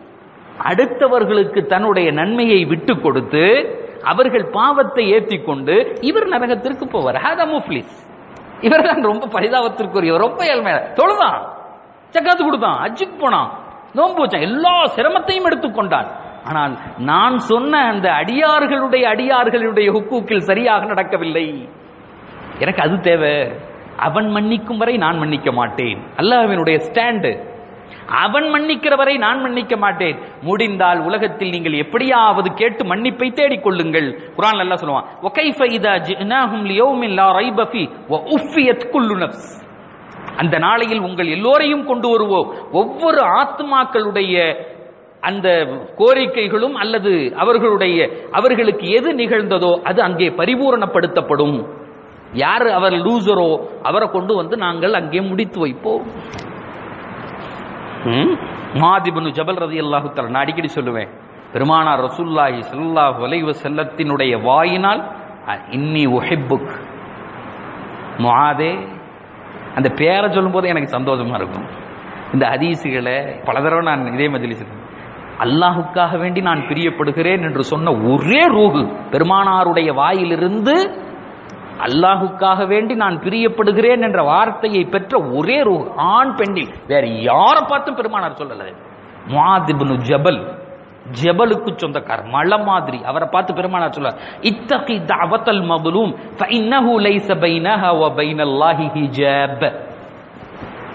அடுத்தவர்களுக்கு தன்னுடைய நன்மையை விட்டு கொடுத்து அவர்கள் பாவத்தை ஏற்றிக் கொண்டு இவர் நரகத்திற்கு போவார் ஹாதா முஃப்லிஸ் இவர் தான் ரொம்ப பரிதாபத்திற்குரியவர் ரொம்ப ஏழ்மை தொழுதான் சக்காத்து கொடுத்தான் அஜிக்கு போனான் நோன்பு வச்சான் எல்லா சிரமத்தையும் எடுத்துக்கொண்டான் ஆனால் நான் சொன்ன அந்த அடியார்களுடைய அடியார்களுடைய ஹுக்கூக்கில் சரியாக நடக்கவில்லை எனக்கு அது தேவை அவன் மன்னிக்கும் வரை நான் மன்னிக்க மாட்டேன் அல்லாஹ்வினுடைய ஸ்டாண்டு அவன் மன்னிக்கிற வரை நான் மன்னிக்க மாட்டேன் முடிந்தால் உலகத்தில் நீங்கள் எப்படியாவது கேட்டு மன்னிப்பை தேடிக் கொள்ளுங்கள் குர்ஆன்ல அல்லாஹ் சொல்லுவான் وَكَيْفَ إِذَا جِئْنَاهُمْ لِيَوْمٍ لَا رَيْبَ فِيهِ وَأُفِّيَتْ كُلُّ نَفْسٍ அந்த நாளையில் உங்கள் எல்லோரையும் கொண்டு வருவோம் ஒவ்வொரு ஆத்மாக்களுடைய அந்த கோரிக்கைகளும் அல்லது அவர்களுடைய அவர்களுக்கு எது நிகழ்ந்ததோ அது அங்கே பரிபூரணப்படுத்தப்படும் யார் அவர் லூசரோ அவரை கொண்டு வந்து நாங்கள் அங்கே முடித்து வைப்போம் ம்? மாதிபனு ஜபல் ரதி அல்லாஹு நான் அடிக்கடி சொல்லுவேன் பெருமானார் ரசூல்லாஹி ஸல்லல்லாஹு அலைஹி வஸல்லத்தினுடைய வாயினால் அ- இன்னி உஹிப்புக் முஆதே அந்த பேரை சொல்லும்போது எனக்கு சந்தோஷமா இருக்கும் இந்த ஹதீஸுகளை பல தடவை நான் இதே மஜ்லிஸ் அல்லாஹுக்காக வேண்டி நான் பிரியப்படுகிறேன் என்று சொன்ன ஒரே ரூகு பெருமானாருடைய வாயிலிருந்து அல்லாஹுக்காக வேண்டி நான் பிரியப்படுகிறேன் என்ற வார்த்தையை பெற்ற ஒரே ரூஹ் ஆண் பெண்ணில் வேற யாரை பார்த்தும் பெருமானார் சொல்லல முஆதிப்னு ஜபல் ஜபலுக்கு சொந்தக்காரர் மலை மாதிரி அவரை பார்த்து பெருமானார் சொல்ல இத்தகி தஅவத்தல் மظلوم فانه ليس بينها وبين الله حجاب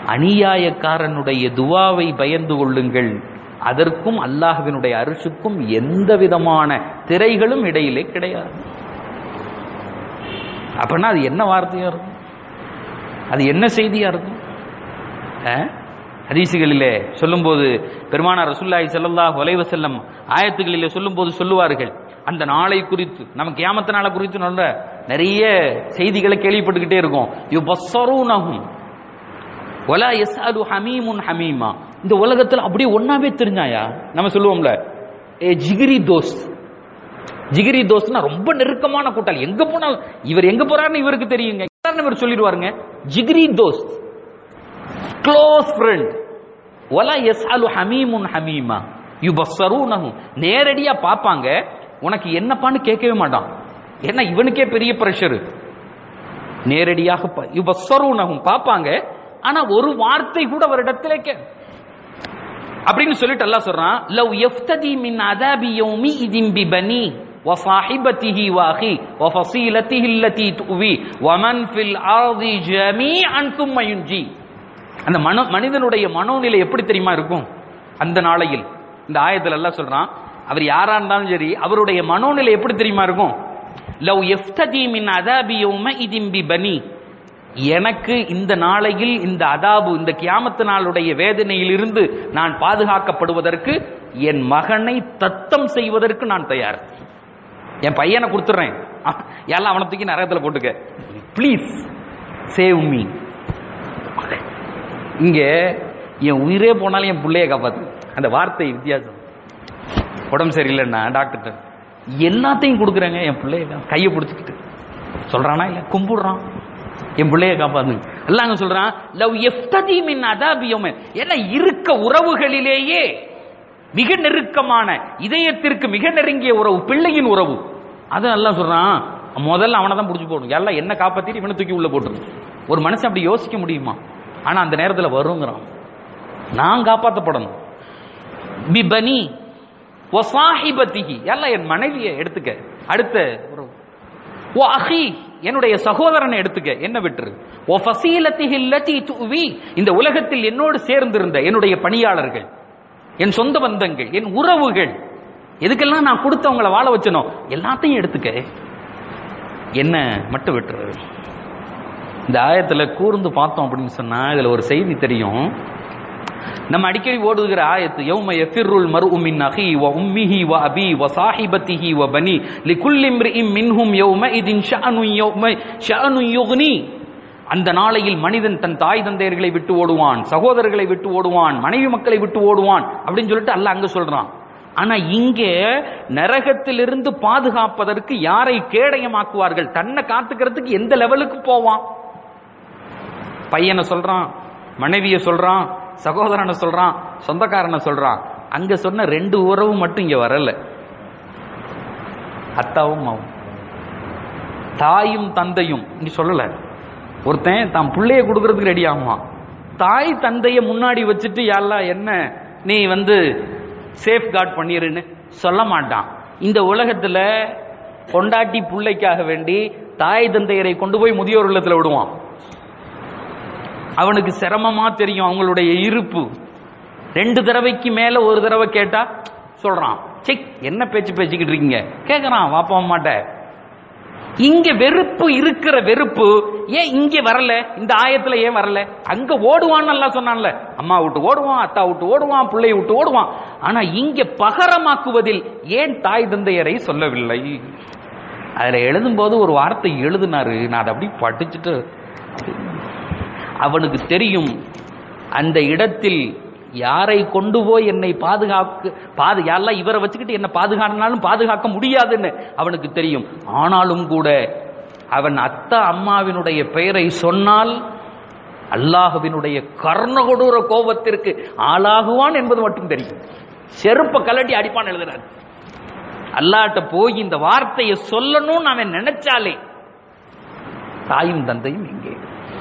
அநியாயக்காரனுடைய துவாவை பயந்து கொள்ளுங்கள் அதற்கும் அல்லாஹ்வினுடைய அரிசுக்கும் எந்த விதமான திரைகளும் இடையிலே கிடையாது அப்படின்னா அது என்ன வார்த்தையா இருக்கும் அது என்ன செய்தியா இருக்கும் அஹ்? ஹதீசுகளிலே சொல்லும்போது பெருமானார் ரசூலுல்லாஹி ஸல்லல்லாஹு அலைஹி வஸல்லம் ஆயத்துகளிலே சொல்லும்போது சொல்லுவார்கள் அந்த நாளை குறித்து நம்ம கியாமத்து நாளை குறித்து நல்ல நிறைய செய்திகளை கேள்விப்பட்டுக்கிட்டே இருக்கோம் யுபஸ்ஸரூனஹும் வலா யஸ்அலு ஹமீமுன் ஹமீமா இந்த உலகத்துல அப்படியே ஒண்ணாவே தெரிஞ்சாயா நம்ம சொல்லுவோம்ல ஏ ஜிகிரி தோஸ்த் ஜிகிரி தோஸ்த்னா ரொம்ப நெருக்கமான கூட்டாளி எங்க போனாலும் இவர் எங்க போறாருன்னு இவருக்கு தெரியுங்க எல்லாரும் இவர் சொல்லிடுவாருங்க ஜிகிரி தோஸ்த் க்ளோஸ் ஃப்ரெண்ட் ஒலா எஸ் அலு ஹமீமுன் ஹமீமா யுபஸ்ஸரூனஹு நேரடியா பார்ப்பாங்க உனக்கு என்னப்பான்னு கேட்கவே மாட்டான் ஏன்னா இவனுக்கே பெரிய பிரஷர் நேரடியாக ப- யுபஸ்ஸரூனஹும் பார்ப்பாங்க ஆனா ஒரு வார்த்தை கூட அவரிடத்துல கே அப்படின்னு சொல்லிட்டு அல்லாஹ் சொல்றான் லவ் யஃப்ததி மின் அதாபி யௌமி இதின் பிபனி وصاحبته واخي وفصيلته التي تؤوي ومن في الارض جميعا ثم ينجي அந்த மனோ மனிதனுடைய மனோநிலை எப்படி தெரியுமா இருக்கும் அந்த நாளையில் இந்த ஆயத்துல எல்லாம் சொல்றான் அவர் யாரா இருந்தாலும் சரி அவருடைய மனோநிலை எப்படி தெரியுமா இருக்கும் லவ் எஃப்ததி மின் அதாபி யௌம இதின் பிபனி எனக்கு இந்த நாளையில் இந்த அதாபு இந்த கியாமத்து நாளுடைய வேதனையிலிருந்து நான் பாதுகாக்கப்படுவதற்கு என் மகனை தத்தம் செய்வதற்கு நான் தயார் என் பையனை கொடுத்துறேன் எல்லாம் அவனை தூக்கி நரகத்துல போட்டுக்க ப்ளீஸ் சேவ் மீ இங்க என் உயிரே போனாலும் என் பிள்ளைய காப்பாத்து அந்த வார்த்தை வித்தியாசம் உடம்பு சரியில்லைன்னா டாக்டர் எல்லாத்தையும் கொடுக்குறேங்க என் பிள்ளைய கா- கையை பிடிச்சிக்கிட்டு சொல்றானா இல்ல கும்பிடுறான் என் பிள்ளைய காப்பாத்து அல்லாங்க சொல்றான் லவ் எஃப்ததி மின் அதாபியம் என்ன இருக்க உறவுகளிலேயே மிக நெருக்கமான இதயத்திற்கு மிக நெருங்கிய உறவு பிள்ளையின் உறவு அது எல்லாம் சொல்றான் முதல்ல அவனை தான் பிடிச்சி போடணும் எல்லாம் என்ன காப்பாத்திட்டு இவனை தூக்கி உள்ள போட்டுரும் ஒரு மனுஷன் அப்படி யோசிக்க முடியுமா ஆனா அந்த நேரத்துல வருங்கிறான் நான் காப்பாற்றப்படணும் பிபனி ஒசாஹிபத்திகி எல்லாம் என் மனைவியை எடுத்துக்க அடுத்த உறவு ஓ அஹி என்னுடைய சகோதரனை எடுத்துக்க என்ன விட்டுரு ஓ ஃபசீலத்திஹி அல்லதி துவி இந்த உலகத்தில் என்னோடு சேர்ந்திருந்த என்னுடைய பணியாளர்கள் என் சொந்த பந்தங்கள் என் உறவுகள் எதுக்கெல்லாம் நான் கொடுத்தவங்கள வாழ வச்சனோ எல்லாத்தையும் எடுத்துக்க என்ன மட்டும் விட்டுரு இந்த ஆயத்துல கூர்ந்து பார்த்தோம் அப்படின்னு சொன்னா இதுல ஒரு செய்தி தெரியும் நம்ம அடிக்கடி ஓடுகிற ஆயத்து யௌம யஃபிருல் மர்உ மின் அஹி வ உம்மிஹி வ அபி வ சாஹிபத்திஹி வ பனி லிகுல்லி இம்ரிஇம் மின்ஹும் யௌம இதின் ஷஅனு யௌம ஷஅனு யுக்னி அந்த நாளையில் மனிதன் தன் தாய் தந்தையர்களை விட்டு ஓடுவான் சகோதரர்களை விட்டு ஓடுவான் மனைவி மக்களை விட்டு ஓடுவான் அப்படின்னு சொல்லிட்டு அல்லாஹ் அங்க சொல்றான் ஆனா இங்கே நரகத்திலிருந்து பாதுகாப்பதற்கு யாரை கேடயமாக்குவார்கள் தன்னை காத்துக்கிறதுக்கு எந்த லெவலுக்கு போவான் பையனை சொல்றான் மனைவிய சொல்றான் சகோதரனை சொல்றான் சொந்தக்காரனை சொல்றான் அங்க சொன்ன ரெண்டு உறவு மட்டும் இங்க வரல அத்தாவும் மாவும் தாயும் தந்தையும் இங்க சொல்லல ஒருத்தன் தான் பிள்ளைய கொடுக்கறதுக்கு ரெடி ஆகுவான் தாய் தந்தைய முன்னாடி வச்சுட்டு யாரெல்லாம் என்ன நீ வந்து சேஃப் கார்ட் பண்ணிருன்னு சொல்ல மாட்டான் இந்த உலகத்துல கொண்டாட்டி பிள்ளைக்காக வேண்டி தாய் தந்தையரை கொண்டு போய் முதியோர் இல்லத்துல விடுவான் அவனுக்கு சிரமமா தெரியும் அவங்களுடைய இருப்பு ரெண்டு தடவைக்கு மேல ஒரு தடவை கேட்டா சொல்றான் செக் என்ன பேச்சு பேசிக்கிட்டு இருக்கீங்க கேக்குறான் வாப்பா அம்மாட்ட இங்க வெறுப்பு இருக்கிற வெறுப்பு ஏன் இங்க வரல இந்த ஆயத்துல ஏன் வரல அங்க ஓடுவான்னு எல்லாம் சொன்னான்ல அம்மா விட்டு ஓடுவான் அத்தா விட்டு ஓடுவான் பிள்ளையை விட்டு ஓடுவான் ஆனா இங்க பகரமாக்குவதில் ஏன் தாய் தந்தையரை சொல்லவில்லை அதுல எழுதும்போது ஒரு வார்த்தை எழுதினாரு நான் அதை அப்படி படிச்சுட்டு அவனுக்கு தெரியும் அந்த இடத்தில் யாரை கொண்டு போய் என்னை பாதுகாக்க பாது யாரெல்லாம் இவரை வச்சுக்கிட்டு என்ன பாதுகானாலும் பாதுகாக்க முடியாதுன்னு அவனுக்கு தெரியும் ஆனாலும் கூட அவன் அத்தா அம்மாவினுடைய பெயரை சொன்னால் அல்லாஹுவினுடைய கர்ணகொடூர கோபத்திற்கு ஆளாகுவான் என்பது மட்டும் தெரியும் செருப்ப கலட்டி அடிப்பான் எழுதுறாரு அல்லாட்ட போய் இந்த வார்த்தையை சொல்லணும்னு அவன் நினைச்சாலே தாயும் தந்தையும் எங்கே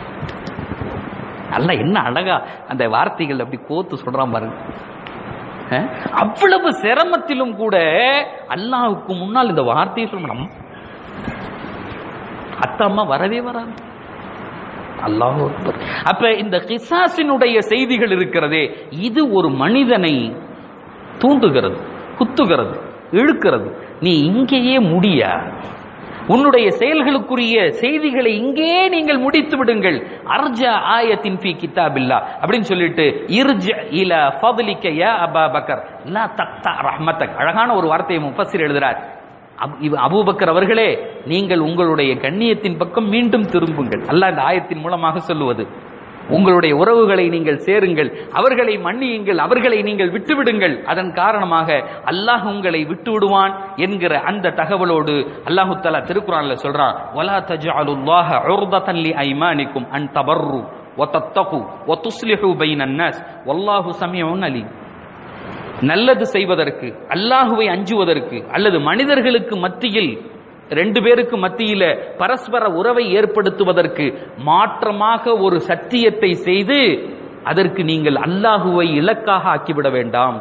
அல்ல என்ன அழகா அந்த வார்த்தைகள் அப்படி கோத்து சொல்றான் பாருங்க அஹ், அவ்வளவு சிரமத்திலும் கூட அல்லாஹ்வுக்கு முன்னால் இந்த வார்த்தையை சொல்லணும் அத்தா அம்மா வரவே வராது அல்லாஹ் அப்ப இந்த கிசாசினுடைய செய்திகள் இருக்கிறதே இது ஒரு மனிதனை தூண்டுகிறது குத்துகிறது இழுக்கிறது நீ இங்கேயே முடியா உன்னுடைய செயல்களுக்குரிய செய்திகளை இங்கே நீங்கள் முடித்து விடுங்கள் அர்ஜா ஆயத்தின் ஃபி கிதாபில்லா அப்படின்னு சொல்லிட்டு இர்ஜ இல ஃபதுலிக்க யா அபா பக்கர் லா தக்தா ரஹ்மத்தக் அழகான ஒரு வார்த்தையை முஃபஸிர் எழுதுறார் அபு- இவ- அபூபக்கர் அவர்களே நீங்கள் உங்களுடைய கண்ணியத்தின் பக்கம் மீண்டும் திரும்புங்கள் அல்லாஹ் இந்த ஆயத்தின் மூலமாக சொல்லுவது உங்களுடைய உறவுகளை நீங்கள் சேருங்கள் அவர்களை மன்னியுங்கள் அவர்களை நீங்கள் விட்டுவிடுங்கள் அதன் காரணமாக அல்லாஹ் உங்களை விட்டு விடுவான் என்கிற அந்த தகவலோடு அல்லாஹு தஆலா திருக்குறான்ல சொல்றான் வலா தஜஅலுல்லாஹ உர்தத்தன் லி ஐமானிக்கும் அன் தபர்ரு வதத்தகு வதுஸ்லிஹு பைனன் நாஸ் வல்லாஹு சமீஉன் அலீம் நல்லது செய்வதற்கு அல்லாஹுவை அஞ்சுவதற்கு அல்லது மனிதர்களுக்கு மத்தியில் ரெண்டு பேருக்கு மத்தியில பரஸ்பர உறவை ஏற்படுத்துவதற்கு மாற்றமாக ஒரு சத்தியத்தை செய்து அதற்கு நீங்கள் அல்லாஹுவை இலக்காக ஆக்கிவிட வேண்டாம்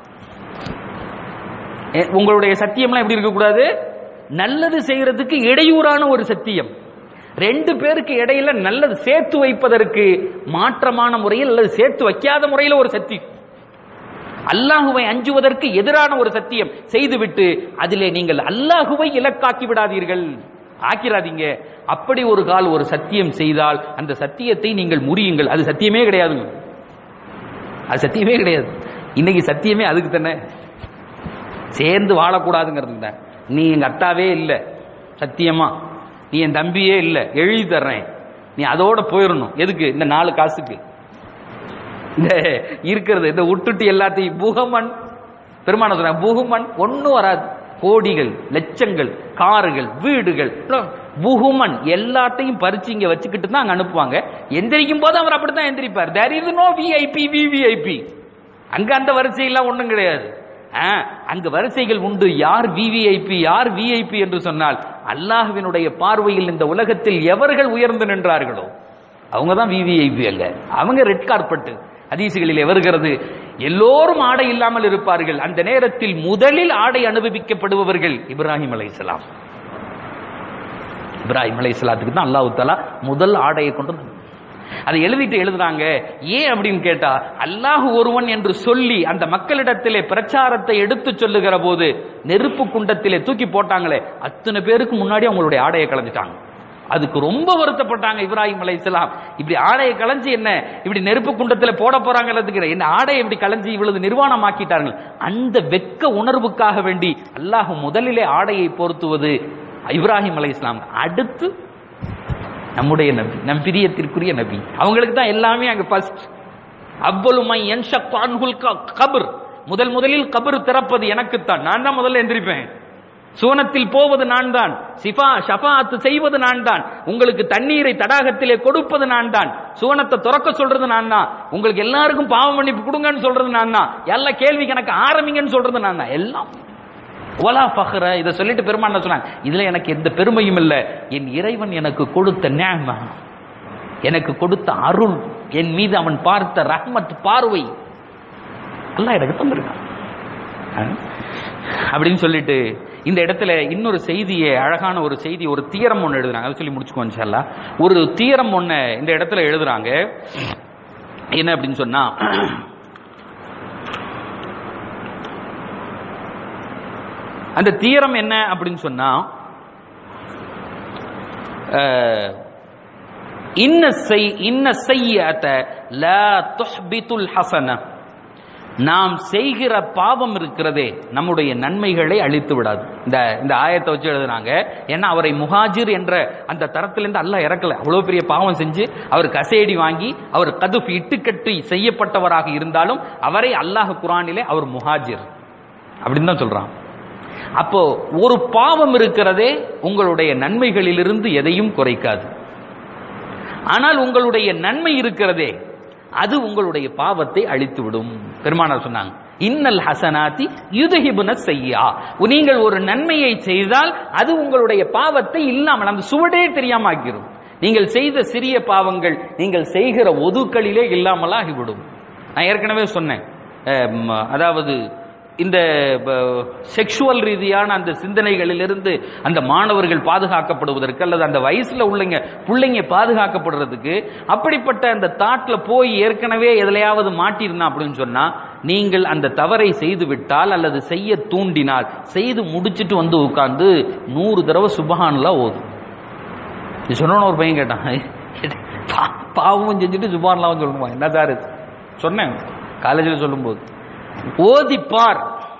எ- உங்களுடைய சத்தியம்லாம் எப்படி இருக்கக்கூடாது நல்லது செய்யறதுக்கு இடையூறான ஒரு சத்தியம் ரெண்டு பேருக்கு இடையில நல்லது சேர்த்து வைப்பதற்கு மாற்றமான முறையில் அல்லது சேர்த்து வைக்காத முறையில் ஒரு சத்தியம் அல்லாஹுவை அஞ்சுவதற்கு எதிரான ஒரு சத்தியம் செய்துவிட்டு அதிலே நீங்கள் அல்லாஹுவை இலக்காக்கி விடாதீர்கள் ஆக்கிராதீங்க அப்படி ஒரு கால் ஒரு சத்தியம் செய்தால் அந்த சத்தியத்தை நீங்கள் முறியுங்கள் அது சத்தியமே கிடையாதுங்க அது சத்தியமே கிடையாது இன்னைக்கு சத்தியமே அதுக்கு தானே சேர்ந்து வாழக்கூடாதுங்கிறதுக்கு தான் நீ எங்க அத்தாவே இல்லை சத்தியமா நீ என் தம்பியே இல்லை எழுதி தர்றேன் நீ அதோட போயிடணும் எதுக்கு இந்த நாலு காசுக்கு இந்த இருக்கிறது இந்த விட்டுட்டு எல்லாத்தையும் பூகமன் பெருமான சொன்னாங்க பூகுமன் ஒன்றும் வராது கோடிகள் லட்சங்கள் கார்கள் வீடுகள் புகுமன் எல்லாத்தையும் பறிச்சு இங்க வச்சுக்கிட்டு தான் அங்க அனுப்புவாங்க எந்திரிக்கும் போது அவர் அப்படித்தான் எந்திரிப்பார் there is no VIP VVIP அங்க அந்த வரிசையெல்லாம் ஒண்ணும் கிடையாது ஆ, அங்க வரிசைகள் உண்டு யார் விவிஐபி யார் விஐபி என்று சொன்னால் அல்லாஹ்வினுடைய பார்வையில் இந்த உலகத்தில் எவர்கள் உயர்ந்து நின்றார்களோ அவங்க தான் விவிஐபி அல்ல அவங்க ரெட் கார்பெட் ஹதீசுகளில் வருகிறது எல்லோரும் ஆடை இல்லாமல் இருப்பார்கள் அந்த நேரத்தில் முதலில் ஆடை அனுபவிக்கப்படுபவர்கள் இப்ராஹிம் அலைஹிஸ்ஸலாம் இப்ராஹிம் அலைஹிஸ்ஸலாத்துக்கு தான் அல்லாஹ் தஆலா முதல் ஆடையை கொண்டு வந்து அதை எழுதிட்டு எழுதுறாங்க ஏன் அப்படின்னு கேட்டா அல்லாஹ் ஒருவன் என்று சொல்லி அந்த மக்களிடத்திலே பிரச்சாரத்தை எடுத்து சொல்லுகிற போது நெருப்பு குண்டத்திலே தூக்கி போட்டாங்களே அத்தனை பேருக்கு முன்னாடி அவங்களுடைய ஆடையை களைஞ்சிட்டாங்க அதுக்கு ரொம்ப வருத்தப்பட்டாங்க இப்ராஹிம் அலைஹிஸ்ஸலாம் இப்படி ஆடையை களைஞ்சு என்ன இப்படி நெருப்பு குண்டத்துல போட போறாங்கிறதுக்கு என்ன ஆடையை இப்படி களைஞ்சு இவ்வளவு நிர்வாணமாக்கிட்டார்கள் அந்த வெக்க உணர்வுக்காக வேண்டி அல்லாஹ் முதலிலே ஆடையை பொருத்துவது இப்ராஹிம் அலைஹிஸ்ஸலாம் அடுத்து நம்முடைய நபி நம் பிரியத்திற்குரிய நபி அவங்களுக்கு தான் எல்லாமே அங்க ஃபர்ஸ்ட் அவ்வளுமை என்ஷப்பான்குல் கபர் முதல் முதலில் கபர் திறப்பது எனக்குத்தான் நான் தான் முதல்ல எந்திரிப்பேன் சூனத்தில் போவது நான் தான் சிஃபா ஷஃபாத் செய்வது நான் தான் உங்களுக்கு தண்ணீரை தடாகத்திலே கொடுப்பது நான் தான் சூனத்தை துறக்க சொல்றது நான் தான் உங்களுக்கு எல்லாருக்கும் பாவ மன்னிப்பு கொடுங்கன்னு சொல்றது நான் தான் எல்லா கேள்வி கணக்கு ஆரம்பிங்கன்னு சொல்றது நான் தான் எல்லாம் ஒலா ஃபஹ்ர இதை சொல்லிட்டு பெருமான் சொன்னாங்க இதுல எனக்கு எந்த பெருமையும் இல்லை என் இறைவன் எனக்கு கொடுத்த நியாம எனக்கு கொடுத்த அருள் என் மீது அவன் பார்த்த ரஹ்மத் பார்வை எல்லாம் எனக்கு தந்திருக்கான் ஆ? அப்படின்னு சொல்லிட்டு இந்த இடத்துல இன்னொரு செய்தியை அழகான ஒரு செய்தி ஒரு தீரம் ஒன்று எழுதுறாங்க அதை சொல்லி முடிச்சுக்கோ இன்ஷா ஒரு தீரம் ஒன்று இந்த இடத்துல எழுதுறாங்க என்ன அப்படின்னு சொன்னா அந்த தீரம் என்ன அப்படின்னு சொன்னா அஹ், இன்ன செய் இன்ன செய்யத்த லா துஹ்பித்துல் ஹசன நாம் செய்கிற பாவம் இருக்கிறதே நம்முடைய நன்மைகளை அழித்து விடாது இந்த இந்த ஆயத்தை வச்சு எழுதுனாங்க ஏன்னா அவரை முஹாஜிர் என்ற அந்த தரத்திலிருந்து அல்லாஹ் இறக்கல அவ்வளவு பெரிய பாவம் செஞ்சு அவர் கசேடி வாங்கி அவர் கதுஃப் இட்டுக்கட்டி செய்யப்பட்டவராக இருந்தாலும் அவரை அல்லாஹ் குரானிலே அவர் முஹாஜிர் அப்படின்னு தான் சொல்றான் அப்போ ஒரு பாவம் இருக்கிறதே உங்களுடைய நன்மைகளிலிருந்து எதையும் குறைக்காது ஆனால் உங்களுடைய நன்மை இருக்கிறதே அது உங்களுடைய பாவத்தை அழித்துவிடும் பெருமானார் சொன்னாங்க இன்னல் ஹசனாத்தி யுதஹிபுன செய்யா நீங்கள் ஒரு நன்மையை செய்தால் அது உங்களுடைய பாவத்தை இல்லாமல் அந்த சுவடே தெரியாம ஆக்கிரும் நீங்கள் செய்த சிறிய பாவங்கள் நீங்கள் செய்கிற ஒதுக்களிலே இல்லாமல் ஆகிவிடும் நான் ஏற்கனவே சொன்னேன் அஹ், ம, அதாவது இந்த செக்ஷுவல் ரீதியான அந்த சிந்தனைகளிலிருந்து அந்த மாணவர்கள் பாதுகாக்கப்படுவதற்கு அல்லது அந்த வயசுல உள்ளங்க பிள்ளைங்க பாதுகாக்கப்படுறதுக்கு அப்படிப்பட்ட அந்த தாட்ல போய் ஏற்கனவே எதுலையாவது மாட்டிருந்தா அப்படின்னு சொன்னா நீங்கள் அந்த தவறை செய்து விட்டால் அல்லது செய்ய தூண்டினால் செய்து முடிச்சிட்டு வந்து உட்கார்ந்து நூறு தடவை சுபஹான்லா ஓதும் இது சொன்னோன்னு ஒரு பையன் கேட்டான் பா- பாவமும் செஞ்சுட்டு சுபான்லாம் சொல்லணுமா என்ன சார் இது? சொன்னேன் காலேஜில் சொல்லும்போது ஓதிப்பார்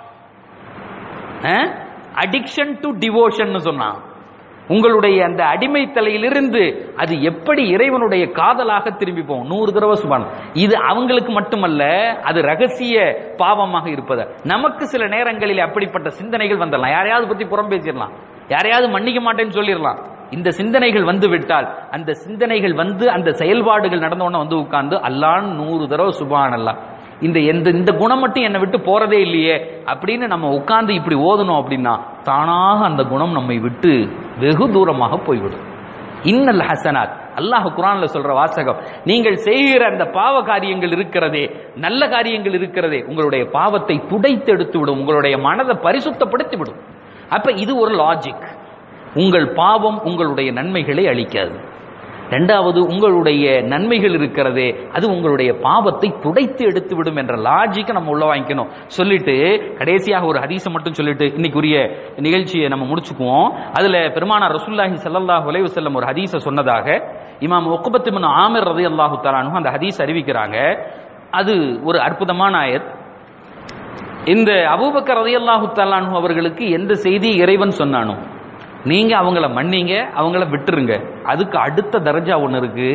அடிக்ஷன் டு டிவோஷன் சொன்னான் உங்களுடைய அந்த அடிமைத்தலையிலிருந்து அது எப்படி இறைவனுடைய காதலாக திரும்பி போகும் நூறு தடவை சுபான் இது அவங்களுக்கு மட்டுமல்ல அது ரகசிய பாவமாக இருப்பது நமக்கு சில நேரங்களில் அப்படிப்பட்ட சிந்தனைகள் வந்துடலாம் யாரையாவது பத்தி புறம் பேசிடலாம் யாரையாவது மன்னிக்க மாட்டேன்னு சொல்லிடலாம் இந்த சிந்தனைகள் வந்து விட்டால் அந்த சிந்தனைகள் வந்து அந்த செயல்பாடுகள் நடந்த உடனே வந்து உட்கார்ந்து அல்லான்னு நூறு தடவை சுபான் அல்லா இந்த எந்த இந்த குணம் மட்டும் என்னை விட்டு போறதே இல்லையே அப்படின்னு நம்ம உட்கார்ந்து இப்படி ஓதணும் அப்படின்னா தானாக அந்த குணம் நம்மை விட்டு வெகு தூரமாக போய்விடும் இன்னல் ஹசனாத் அல்லாஹ் குரான்ல சொல்ற வாசகம் நீங்கள் செய்கிற அந்த பாவ காரியங்கள் இருக்கிறதே நல்ல காரியங்கள் இருக்கிறதே உங்களுடைய பாவத்தை துடைத்து எடுத்து விடும் உங்களுடைய மனதை பரிசுத்தப்படுத்தி விடும் அப்ப இது ஒரு லாஜிக் உங்கள் பாவம் உங்களுடைய நன்மைகளை அளிக்காது ரெண்டாவது உங்களுடைய நன்மைகள் இருக்கிறதே அது உங்களுடைய பாவத்தை துடைத்து எடுத்து விடும் என்ற லாஜிக்கை நம்ம உள்ள வாங்கிக்கணும் சொல்லிட்டு கடைசியாக ஒரு ஹதீஸை மட்டும் சொல்லிட்டு இன்னைக்குரிய நிகழ்ச்சியை நம்ம முடிச்சுக்குவோம் அதுல பெருமானார் ரசூலுல்லாஹி ஸல்லல்லாஹு அலைஹி வஸல்லம் ஒரு ஹதீஸை சொன்னதாக இமாம் உக்பத் இப்னு ஆமிர் ரலியல்லாஹு தஆலா அன்ஹு அந்த ஹதீஸ் அறிவிக்கிறாங்க அது ஒரு அற்புதமான ஆயத் இந்த அபூபக்கர் ரலியல்லாஹு தஆலா அன்ஹு அவர்களுக்கு எந்த செய்தி இறைவன் சொன்னானோ நீங்க அவங்கள மன்னிங்க அவங்கள விட்டுருங்க அதுக்கு அடுத்த தரஜா ஒன்று இருக்கு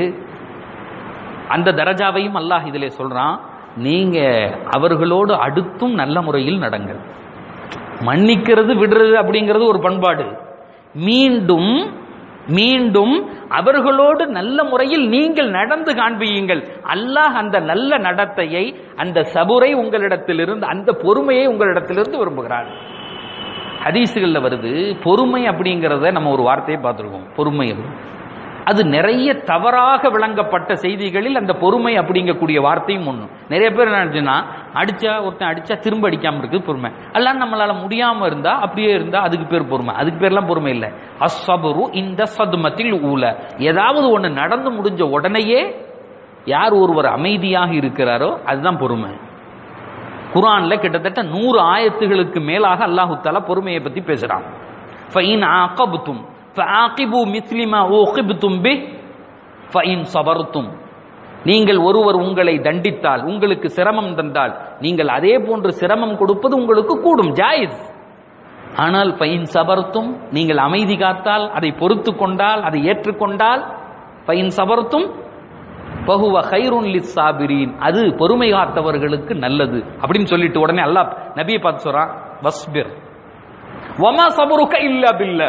அந்த தரஜாவையும் அல்லாஹ் இதிலே சொல்றான் நீங்க அவர்களோடு அடுத்தும் நல்ல முறையில் நடங்கள் மன்னிக்கிறது விடுறது அப்படிங்கிறது ஒரு பண்பாடு மீண்டும் மீண்டும் அவர்களோடு நல்ல முறையில் நீங்கள் நடந்து காண்பியுங்கள் அல்லாஹ் அந்த நல்ல நடத்தையை அந்த சபுரை உங்களிடத்திலிருந்து அந்த பொறுமையை உங்களிடத்திலிருந்து விரும்புகிறார் ஹதீஸுகள்ல வருது பொறுமை அப்படிங்கிறத நம்ம ஒரு வார்த்தையை பார்த்துருக்கோம் பொறுமை அப்படின்னு. அது நிறைய தவறாக விளங்கப்பட்ட செய்திகளில் அந்த பொறுமை அப்படிங்கக்கூடிய வார்த்தையும் ஒண்ணு நிறைய பேர் என்ன நினைச்சுன்னா அடிச்சா ஒருத்தன் அடிச்சா திரும்ப அடிக்காம இருக்கு பொறுமை எல்லாம் நம்மளால முடியாம இருந்தா அப்படியே இருந்தா அதுக்கு பேர் பொறுமை அதுக்கு பேர்லாம் பொறுமை இல்லை அஸ்ஸபரு இந்த சதுமத்தில் ஊல ஏதாவது ஒண்ணு நடந்து முடிஞ்ச உடனேயே யார் ஒருவர் அமைதியாக இருக்கிறாரோ அதுதான் பொறுமை குரான்ல கிட்டத்தட்ட நூறு ஆயத்துகளுக்கு மேலாக அல்லாஹு தாலா பொறுமையை பத்தி பேசுறான் ஃபைன் ஆகபுத்தும் ஃபஆகிபு மிஸ்லிமா ஊகிப்தும் பி ஃபைன் சபர்த்தும் நீங்கள் ஒருவர் உங்களை தண்டித்தால் உங்களுக்கு சிரமம் தந்தால் நீங்கள் அதே போன்று சிரமம் கொடுப்பது உங்களுக்கு கூடும் ஜாயிஸ் ஆனால் ஃபைன் சபர்த்தும் நீங்கள் அமைதி காத்தால் அதை பொறுத்து கொண்டால் அதை ஏற்றுக்கொண்டால் ஃபைன் சபர்த்தும் பகுவ ஹைருன் லிஸ்ஸாபிரீன் அது பொறுமை காத்தவர்களுக்கு நல்லது அப்படின்னு சொல்லிட்டு உடனே அல்லாஹ் நபியை பார்த்து சொல்றான் வஸ்பிர் வமா சபருக்க இல்ல பில்ல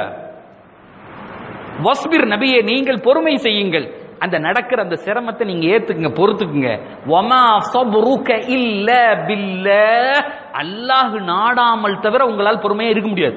வஸ்பிர் நபியே நீங்கள் பொறுமை செய்யுங்கள் அந்த நடக்கிற அந்த சிரமத்தை நீங்க ஏத்துக்குங்க பொறுத்துக்குங்க வமா சபருக்க இல்ல பில்ல அல்லாஹ் நாடாமல் தவிர உங்களால் பொறுமையா இருக்க முடியாது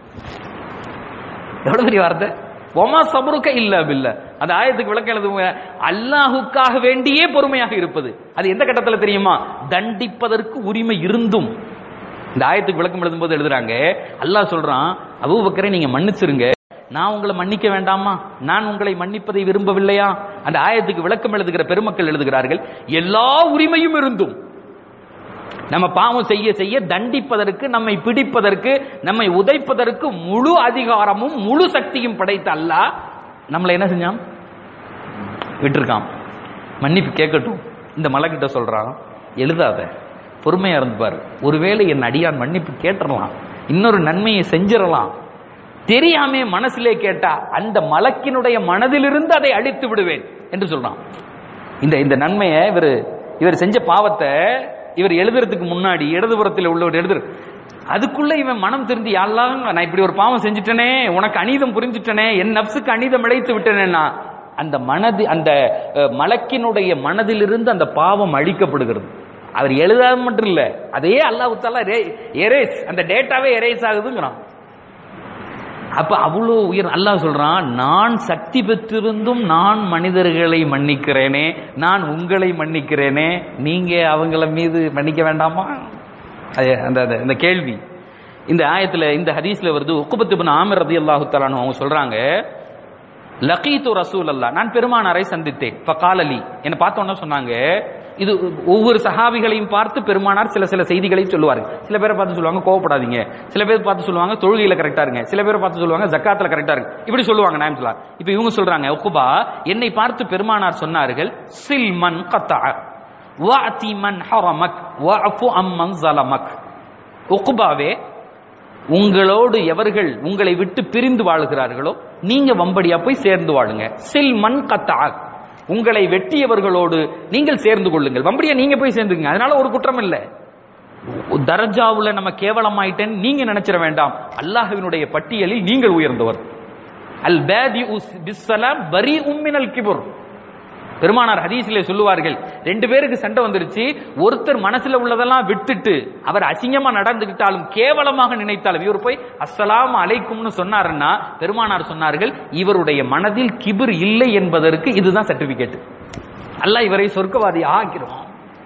எவ்வளவு பெரிய வார்த்தை ஒமா சபருக்க இல்ல பில்ல அந்த ஆயத்துக்கு விளக்கம் எழுதுங்க அல்லாஹுக்காக வேண்டியே பொறுமையாக இருப்பது அது எந்த கட்டத்துல தெரியுமா தண்டிப்பதற்கு உரிமை இருந்தும் இந்த ஆயத்துக்கு விளக்கம் எழுதும்போது எழுதுறாங்க அல்லாஹ் சொல்றான் அபூபக்கரை நீங்க மன்னிச்சிருங்க நான் உங்களை மன்னிக்க வேண்டாமா நான் உங்களை மன்னிப்பதை விரும்பவில்லையா அந்த ஆயத்துக்கு விளக்கம் எழுதுகிற பெருமக்கள் எழுதுகிறார்கள் எல்லா உரிமையும் இருந்தும் நம்ம பாவம் செய்ய செய்ய தண்டிப்பதற்கு நம்மை பிடிப்பதற்கு நம்மை உதைப்பதற்கு முழு அதிகாரமும் முழு சக்தியும் படைத்த அல்லாஹ் நம்மளை என்ன செஞ்சான் விட்டுருக்கான் மன்னிப்பு கேட்கட்டும் இந்த மலை கிட்ட சொல்றான் எழுதாத பொறுமையா இருந்துப்பார் ஒருவேளை என் அடியான் மன்னிப்பு கேட்டுறலாம் இன்னொரு நன்மையை செஞ்சிடலாம் தெரியாமே மனசிலே கேட்டா அந்த மலக்கினுடைய மனதிலிருந்து அதை அழித்து விடுவேன் என்று சொல்றான் இந்த இந்த நன்மையை இவர் இவர் செஞ்ச பாவத்தை இவர் எழுதுறதுக்கு முன்னாடி இடதுபுறத்தில் உள்ளவர் எழுதுற அதுக்குள்ள இவன் மனம் திருந்தி யாரெல்லாம் நான் இப்படி ஒரு பாவம் செஞ்சுட்டனே உனக்கு அநீதம் புரிஞ்சுட்டனே என் நப்சுக்கு அநீதம் இழைத்து விட்டனேன்னா அந்த மனது அந்த அஹ், மலக்கினுடைய மனதிலிருந்து அந்த பாவம் அழிக்கப்படுகிறது அவர் எழுதாத மட்டும் இல்ல அதே அல்லாஹ் தாலா எரேஸ் அந்த டேட்டாவே எரேஸ் ஆகுதுங்கிறான் அப்ப அவ்வளோ உயர் அல்லாஹ் சொல்றான் நான் சக்தி பெற்றிருந்தும் நான் மனிதர்களை மன்னிக்கிறேனே நான் உங்களை மன்னிக்கிறேனே நீங்க அவங்கள மீது மன்னிக்க வேண்டாமா அது அந்த அந்த- இந்த கேள்வி இந்த ஆயத்துல இந்த ஹதீஸ்ல வருது உக்குபத்து பின் ஆமிர் ரதியல்லாஹு தஆலானு அவங்க சொல்றாங்க லகீத்து ரசூல் அல்லா நான் பெருமானாரை சந்தித்தேன் ஃபகாலலி என்ன பார்த்த உடனே சொன்னாங்க இது ஒவ்வொரு சஹாபிகளையும் பார்த்து பெருமானார் சில சில செய்திகளை சொல்லுவார் சில பேரை பார்த்து சொல்லுவாங்க கோவப்படாதீங்க சில பேர் பார்த்து சொல்லுவாங்க தொழுகையில கரெக்டா இருங்க சில பேரை பார்த்து சொல்லுவாங்க ஜக்காத்துல கரெக்டா இருங்க இப்படி சொல்லுவாங்க நாயம் சொல்லா இப்ப இவங்க சொல்றாங்க உக்குபா என்னை பார்த்து பெருமானார் சொன்னார்கள் சில் மன் கத்தா வாத்தி மன் ஹரமக் வஅஃபு அம்மன் ஸலமக் உக்குபாவே உங்களோடு எவர்கள் உங்களை விட்டு பிரிந்து வாழுகிறார்களோ நீங்க வம்படியா போய் சேர்ந்து வாழுங்க சில் மன் கத்தா உங்களை வெட்டியவர்களோடு நீங்கள் சேர்ந்து கொள்ளுங்கள் வம்படியா நீங்க போய் சேர்ந்துங்க அதனால ஒரு குற்றம் இல்லை தரஜாவுல நம்ம கேவலமாயிட்டேன்னு நீங்க நினைச்சிட வேண்டாம் அல்லாஹ்வினுடைய பட்டியலில் நீங்கள் உயர்ந்தவர் அல் பேதி பிஸ்ஸலாம் பரி உம்மினல் கிபுர் பெருமானார் ஹதீஸிலே சொல்லுவார்கள் ரெண்டு பேருக்கு சண்டை வந்துருச்சு ஒருத்தர் மனசுல உள்ளதெல்லாம் விட்டுட்டு அவர் அசிங்கமா நடந்துகிட்டாலும் கேவலமாக நினைத்தாலும் இவர் போய் அஸ்ஸலாம் அலைக்கும்னு சொன்னாருன்னா பெருமானார் சொன்னார்கள் இவருடைய மனதில் கிபிர் இல்லை என்பதற்கு இதுதான் சர்டிபிகேட் அல்லாஹ் இவரை சொர்க்கவாதி ஆக்கிடுவான்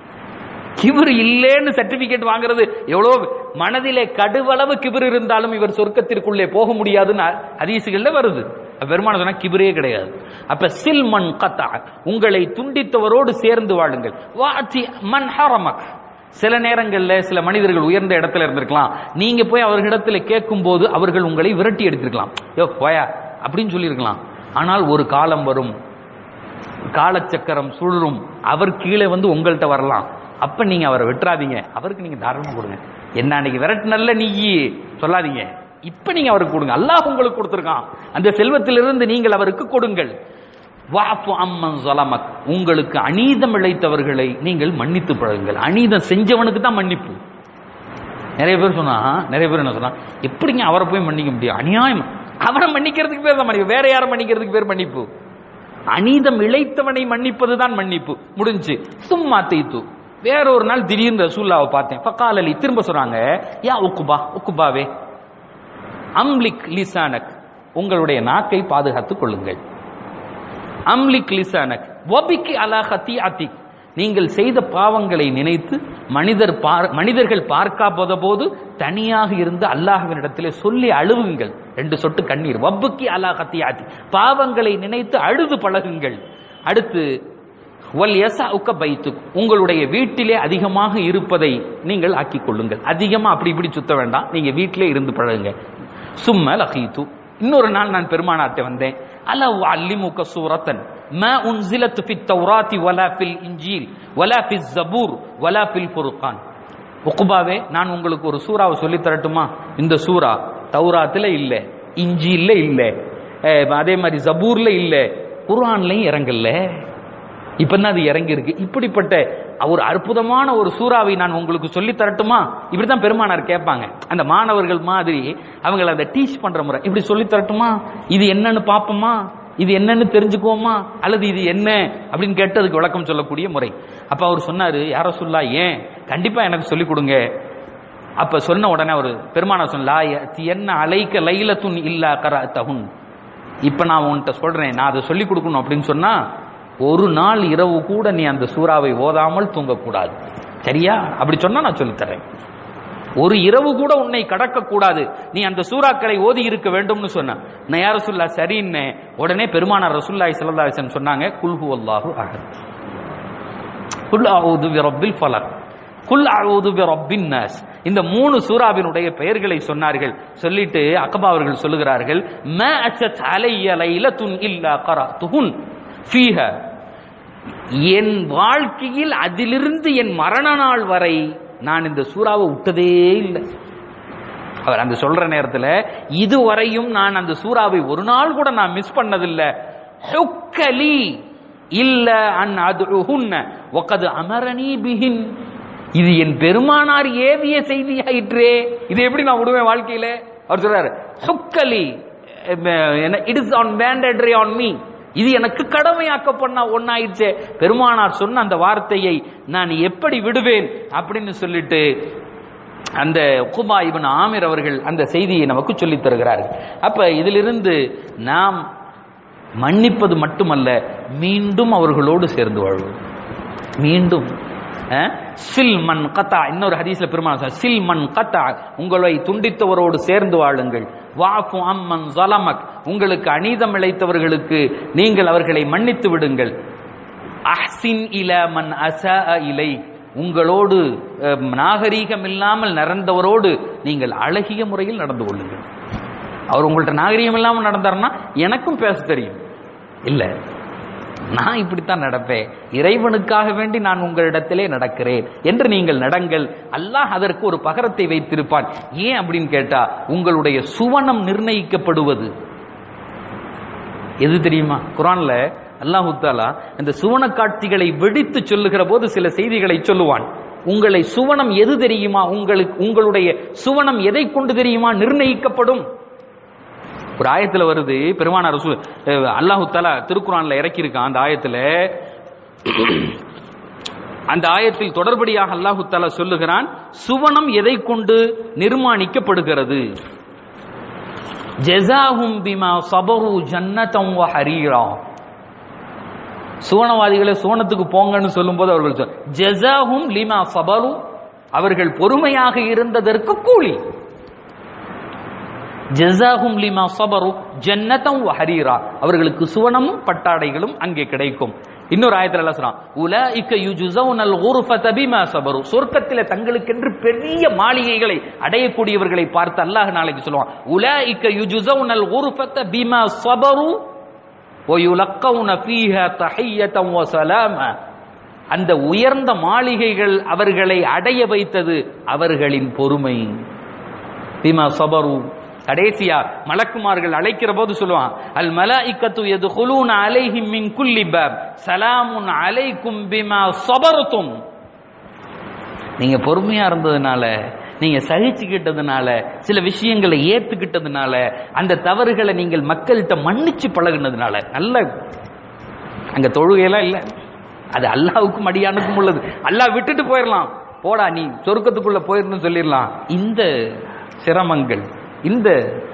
கிபிர் இல்லேன்னு சர்டிபிகேட் வாங்குறது எவ்வளவு மனதிலே கடுவளவு கிபிர் இருந்தாலும் இவர் சொர்க்கத்திற்குள்ளே போக முடியாதுன்னு ஹதீசுகள்ல வருது அப்ப பெருமான சொன்னா கிபிரே கிடையாது அப்ப சில் மன் கத்தா உங்களை துண்டித்தவரோடு சேர்ந்து வாழுங்கள் வாத்தி மன் ஹரமக் சில நேரங்கள்ல சில மனிதர்கள் உயர்ந்த இடத்துல இருந்திருக்கலாம் நீங்க போய் அவர்களிடத்துல கேட்கும் போது அவர்கள் உங்களை விரட்டி எடுத்திருக்கலாம் யோ போயா அப்படின்னு சொல்லியிருக்கலாம் ஆனால் ஒரு காலம் வரும் காலச்சக்கரம் சுழலும் அவர் கீழே வந்து உங்கள்கிட்ட வரலாம் அப்ப நீங்க அவரை விட்டுறாதீங்க அவருக்கு நீங்க தாராளமா கொடுங்க என்ன அன்னைக்கு விரட்டினல்ல நீ சொல்லாதீங்க இப்ப நீங்க அவருக்கு கொடுங்க அல்லாஹ் உங்களுக்கு கொடுத்திருக்கான் அந்த செல்வத்திலிருந்து நீங்கள் அவருக்கு கொடுங்கள் வாஃபு அம்மன் ஸலமக் உங்களுக்கு அநீதம் இழைத்தவர்களை நீங்கள் மன்னித்து பழகுங்கள் அநீதம் செஞ்சவனுக்கு தான் மன்னிப்பு நிறைய பேர் சொன்னா நிறைய பேர் என்ன சொன்னா எப்படிங்க அவரை போய் மன்னிக்க முடியும் அநியாயம் அவரை மன்னிக்கிறதுக்கு பேர் தான் மன்னிப்பு வேற யாரை மன்னிக்கிறதுக்கு பேர் மன்னிப்பு அநீதம் இழைத்தவனை மன்னிப்பது தான் மன்னிப்பு முடிஞ்சு சும்மா தைத்து வேற ஒரு நாள் திடீர்னு ரசூல்லாவை பார்த்தேன் ஃபக்காலலி திரும்ப சொல்றாங்க யா உக்குபா உக்குபாவே அம்லிக் லிசானக் உங்களுடைய நாக்கை பாதுகாத்துக் கொள்ளுங்கள் அம்லிக் லிசானக் வபிக்கு அலா ஹத்தி அத்திக் நீங்கள் செய்த பாவங்களை நினைத்து மனிதர் பார் மனிதர்கள் பார்க்காத போது தனியாக இருந்து அல்லாஹ்வினிடத்திலே சொல்லி அழுவுங்கள் ரெண்டு சொட்டு கண்ணீர் வப்புக்கி அலா ஹத்தி அத்தி பாவங்களை நினைத்து அழுது பழகுங்கள் அடுத்து வல் யசா உக்க பைத்து உங்களுடைய வீட்டிலே அதிகமாக இருப்பதை நீங்கள் ஆக்கிக் கொள்ளுங்கள் அதிகமா அப்படி இப்படி சுத்த வேண்டாம் நீங்க வீட்டிலே இருந்து பழகுங்க சும்ம லஹீத்து இன்னொரு நாள் நான் பெருமானார்ட்ட வந்தேன் அல அல்லிமுக சூரத்தன் ما أنزلت في التوراة ولا في الإنجيل ولا في الزبور ولا في الفرقان உக்குபாவே நான் உங்களுக்கு ஒரு சூறாவை சொல்லி தரட்டுமா இந்த சூறா தௌராத்துல இல்ல இஞ்சியில இல்ல அஹ் அதே மாதிரி ஜபூர்ல இல்ல குர்ஆன்லயும் இறங்கல இப்பதான் அது இறங்கி இருக்கு இப்படிப்பட்ட ஒரு அற்புதமான ஒரு சூறாவை நான் உங்களுக்கு சொல்லி தரட்டுமா இப்படித்தான் பெருமானார் கேட்பாங்க அந்த மாணவர்கள் மாதிரி அவங்களை அதை டீச் பண்ற முறை இப்படி சொல்லி தரட்டுமா இது என்னன்னு பாப்போமா இது என்னன்னு தெரிஞ்சுக்குவோமா அல்லது இது என்ன அப்படின்னு கேட்டதுக்கு விளக்கம் சொல்லக்கூடிய முறை அப்ப அவர் சொன்னாரு யார சொல்லா ஏன் கண்டிப்பா எனக்கு சொல்லி கொடுங்க அப்ப சொன்ன உடனே அவர் பெருமானார் சொன்னா என்ன அலைக்க லைலத்துன் இல்லா கர தகுன் இப்ப நான் உன்கிட்ட சொல்றேன் நான் அதை சொல்லி கொடுக்கணும் அப்படின்னு சொன்னா ஒரு நாள் இரவு கூட நீ அந்த சூறாவை ஓதாமல் தூங்கக்கூடாது சரியா அப்படி சொன்னா நான் சொல்லித் தரேன் ஒரு இரவு கூட உன்னை கடக்க கூடாது நீ அந்த சூறாக்களை ஓதி இருக்க வேண்டும்னு சொன்ன நான் யார சொல்லா சரின்னு உடனே பெருமானார் ரசூல்லாய் சல்லல்லாஹு சொன்னாங்க குல்ஹு அல்லாஹு அஹத் குல் அஊது பிரப்பில் ஃபலக் குல் அஊது பிரப்பின் நாஸ் இந்த மூணு சூறாவினுடைய பெயர்களை சொன்னார்கள் சொல்லிட்டு அக்கபா அவர்கள் சொல்லுகிறார்கள் ம அச்சத் அலைய லைலத்துன் இல்லா கரத்துஹுன் ஃபீஹ என் வாழ்க்கையில் அதிலிருந்து என் மரண நாள் வரை நான் இந்த சூறாவை விட்டதே இல்லை அவர் அந்த சொல்ற நேரத்துல இதுவரையும் நான் அந்த சூறாவை ஒரு நாள் கூட நான் மிஸ் பண்ணதில்லை ஹுக்கலி இல்ல அன் அதுஹுன்ன ஒக்கது அமரணி பிஹின் இது என் பெருமானார் ஏவிய செய்தியாயிற்றே இது எப்படி நான் விடுவேன் வாழ்க்கையில அவர் சொல்றாரு ஹுக்கலி it is an mandatory on me இது எனக்கு கடமையாக்கப்பட்ட ஒன்னாயிடுச்சே பெருமானார் சொன்ன அந்த வார்த்தையை நான் எப்படி விடுவேன் அப்படின்னு சொல்லிட்டு அந்த குபா இவன் ஆமிர் அவர்கள் அந்த செய்தியை நமக்கு சொல்லித் தருகிறார்கள் அப்ப இதிலிருந்து நாம் மன்னிப்பது மட்டுமல்ல மீண்டும் அவர்களோடு சேர்ந்து வாழ்வோம் மீண்டும் அஹ், சில் மன் கத்தா இன்னொரு ஹதீஸ்ல பெருமாள் சொல்றார், சில் மன் கத்தா உங்களை துண்டித்தவரோடு சேர்ந்து வாழுங்கள் வாஃபு அம்மன் ஜலமக் உங்களுக்கு அநீதம் இழைத்தவர்களுக்கு நீங்கள் அவர்களை மன்னித்து விடுங்கள் அஹ்சின் இல மன் அசா இலை உங்களோடு அஹ், நாகரீகம் இல்லாமல் நடந்தவரோடு நீங்கள் அழகிய முறையில் நடந்து கொள்ளுங்கள் அவர் உங்கள்ட்ட நாகரீகம் இல்லாமல் நடந்தாருன்னா எனக்கும் பேச தெரியும் இல்ல நான் இப்படித்தான் நடப்பேன் இறைவனுக்காக வேண்டி நான் உங்களிடத்திலே நடக்கிறேன் என்று நீங்கள் நடங்கள் அல்லாஹ் அதற்கு ஒரு பகரத்தை வைத்திருப்பான் ஏன் அப்படின்னு கேட்டா உங்களுடைய சுவனம் நிர்ணயிக்கப்படுவது எது தெரியுமா குரான்ல அல்லாஹு தாலா இந்த சுவன காட்சிகளை வெடித்து சொல்லுகிற போது சில செய்திகளை சொல்லுவான் உங்களை சுவனம் எது தெரியுமா உங்களுக்கு உங்களுடைய சுவனம் எதை கொண்டு தெரியுமா நிர்ணயிக்கப்படும் ஒரு ஆயத்துல வருது பெருமானார் ரசூல் அஹ், அல்லாஹு தாலா திருக்குறான்ல இறக்கியிருக்கான் அந்த ஆயத்துல அந்த ஆயத்தில் தொடர்படியாக அல்லாஹு தாலா சொல்லுகிறான் சுவனம் எதை கொண்டு நிர்மாணிக்கப்படுகிறது ஜெசாஹும் பிமா சபரு ஜன்னதம் வ ஹரீரா சுவனவாதிகளை சுவனத்துக்கு போங்கன்னு சொல்லும்போது அவர்கள் சொல் ஜெசாஹும் லிமா சபரு அவர்கள் பொறுமையாக இருந்ததற்கு கூலி ஜெசாஹும் லிமா சபரு ஜன்னதம் வ ஹரீரா அவர்களுக்கு சுவனமும் பட்டாடைகளும் அங்கே கிடைக்கும் இன்னொரு ஆயத்துல எல்லாம் சொல்றான் உலாஇக்க யுஜுஸவுனல் குர்ஃபத பிமா சபரு சொர்க்கத்திலே தங்களுக்கென்று பெரிய மாளிகைகளை அடையக்கூடியவர்களை பார்த்து அல்லாஹ் நாளைக்கு சொல்லுவான் உலாஇக்க யுஜுஸவுனல் குர்ஃபத பிமா சபரு ويلقون فيها تحية وسلاما அந்த உயர்ந்த மாளிகைகள் அவர்களை அடைய வைத்தது அவர்களின் பொறுமை பிமா சபரு கடைசியா மலக்குமார்கள் அழைக்கிற போது சொல்லுவான் அல் மலாயிக்கத்து யதுகுலூன அலைஹிம் மின் குல்லி பாப் சலாமுன் அலைக்கும் பிமா சபரத்தும் நீங்க பொறுமையா இருந்ததுனால நீங்க சகிச்சுக்கிட்டதுனால சில விஷயங்களை ஏத்துக்கிட்டதுனால அந்த தவறுகளை நீங்கள் மக்கள்கிட்ட மன்னிச்சு பழகுனதுனால நல்ல அங்க தொழுகையெல்லாம் இல்ல அது அல்லாவுக்கும் அடியானுக்கும் உள்ளது அல்லாஹ் விட்டுட்டு போயிடலாம் போடா நீ சொர்க்கத்துக்குள்ள போயிருந்து சொல்லிடலாம் இந்த சிரமங்கள் இந்த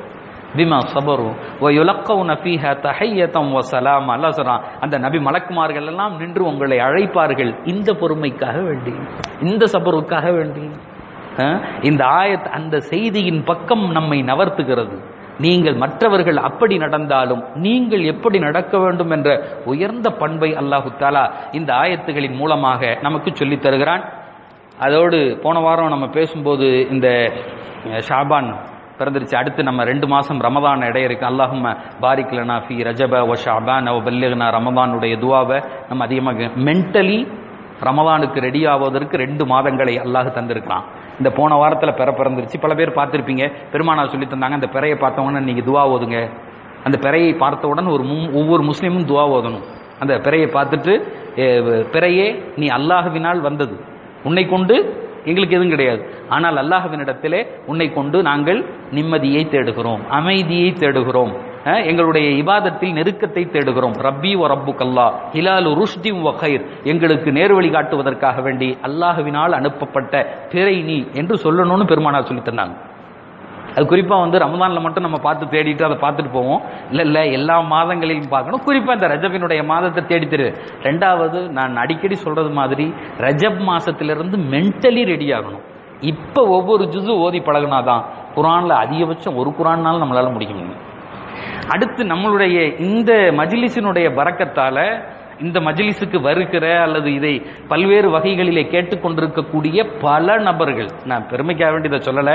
பிமா சபரு வ யுலக்கவுன ஃபீஹா தஹய்யத்தம் வ சலாம் அல்லாஹ் சொல்றான் அந்த நபி மலக்குமார்கள் எல்லாம் நின்று உங்களை அழைப்பார்கள் இந்த பொறுமைக்காக வேண்டி இந்த சபருக்காக வேண்டி அஹ், இந்த ஆயத் அந்த செய்தியின் பக்கம் நம்மை நவர்த்துகிறது நீங்கள் மற்றவர்கள் அப்படி நடந்தாலும் நீங்கள் எப்படி நடக்க வேண்டும் என்ற உயர்ந்த பண்பை அல்லாஹு தாலா இந்த ஆயத்துகளின் மூலமாக நமக்கு சொல்லித் தருகிறான் அதோடு போன வாரம் நம்ம பேசும்போது இந்த அஹ், ஷாபான் பிறந்துருச்சு அடுத்து நம்ம ரெண்டு மாசம் ரமதான் இடைய இருக்கு அல்லாஹும் பாரிக் லனா ஃபி ரஜப ஒ ஷாபான் ஒ பல்லிகனா ரமதானுடைய துவாவை நம்ம அதிகமாக மென்டலி ரமதானுக்கு ரெடி ஆவதற்கு ரெண்டு மாதங்களை அல்லாஹ் தந்திருக்கிறான் இந்த போன வாரத்துல பிற பிறந்துருச்சு பல பேர் பார்த்திருப்பீங்க பெருமானார் சொல்லி தந்தாங்க அந்த பிறையை பார்த்தவொடனே நீங்க துவா ஓதுங்க அந்த பிறையை பார்த்தவுடன் ஒரு மு- ஒவ்வொரு முஸ்லீமும் துவா ஓதணும் அந்த பிறையை பார்த்துட்டு "ஏ, பிறையே நீ அல்லாஹ்வினால் வந்தது உன்னை கொண்டு எங்களுக்கு எதுவும் கிடையாது ஆனால் அல்லாஹ்வினிடத்திலே உன்னை கொண்டு நாங்கள் நிம்மதியை தேடுகிறோம் அமைதியை தேடுகிறோம் அஹ், எங்களுடைய இபாதத்தில் நெருக்கத்தை தேடுகிறோம் ரப்பி வ ரப்பு கல்லா ஹிலாலு ருஷ்டி வ கைர் எங்களுக்கு நேர்வழி காட்டுவதற்காக வேண்டி அல்லாஹ்வினால் அனுப்பப்பட்ட பிறை நீ என்று சொல்லணும்னு பெருமானார் சொல்லி தந்தாங்க அது குறிப்பா வந்து ரமதான்ல மட்டும் நம்ம பார்த்து தேடிட்டு அதை பார்த்துட்டு போவோம் இல்ல இல்ல எல்லா மாதங்களிலும் பார்க்கணும் குறிப்பா இந்த ரஜபினுடைய மாதத்தை தேடி தெரு ரெண்டாவது நான் அடிக்கடி சொல்றது மாதிரி ரஜப் மாசத்திலிருந்து மென்டலி ரெடி ஆகணும் இப்ப ஒவ்வொரு ஜுசு ஓதி பழகுனாதான் குரான்ல அதிகபட்சம் ஒரு குரான்னாலும் நம்மளால முடிக்க முடியும் அடுத்து நம்மளுடைய இந்த மஜ்லிஸினுடைய பறக்கத்தால இந்த மஜ்லிஸுக்கு வருகிற அல்லது இதை பல்வேறு வகைகளிலே கேட்டுக்கொண்டிருக்கக்கூடிய பல நபர்கள் நான் பெருமைக்காக வேண்டி இதை சொல்லல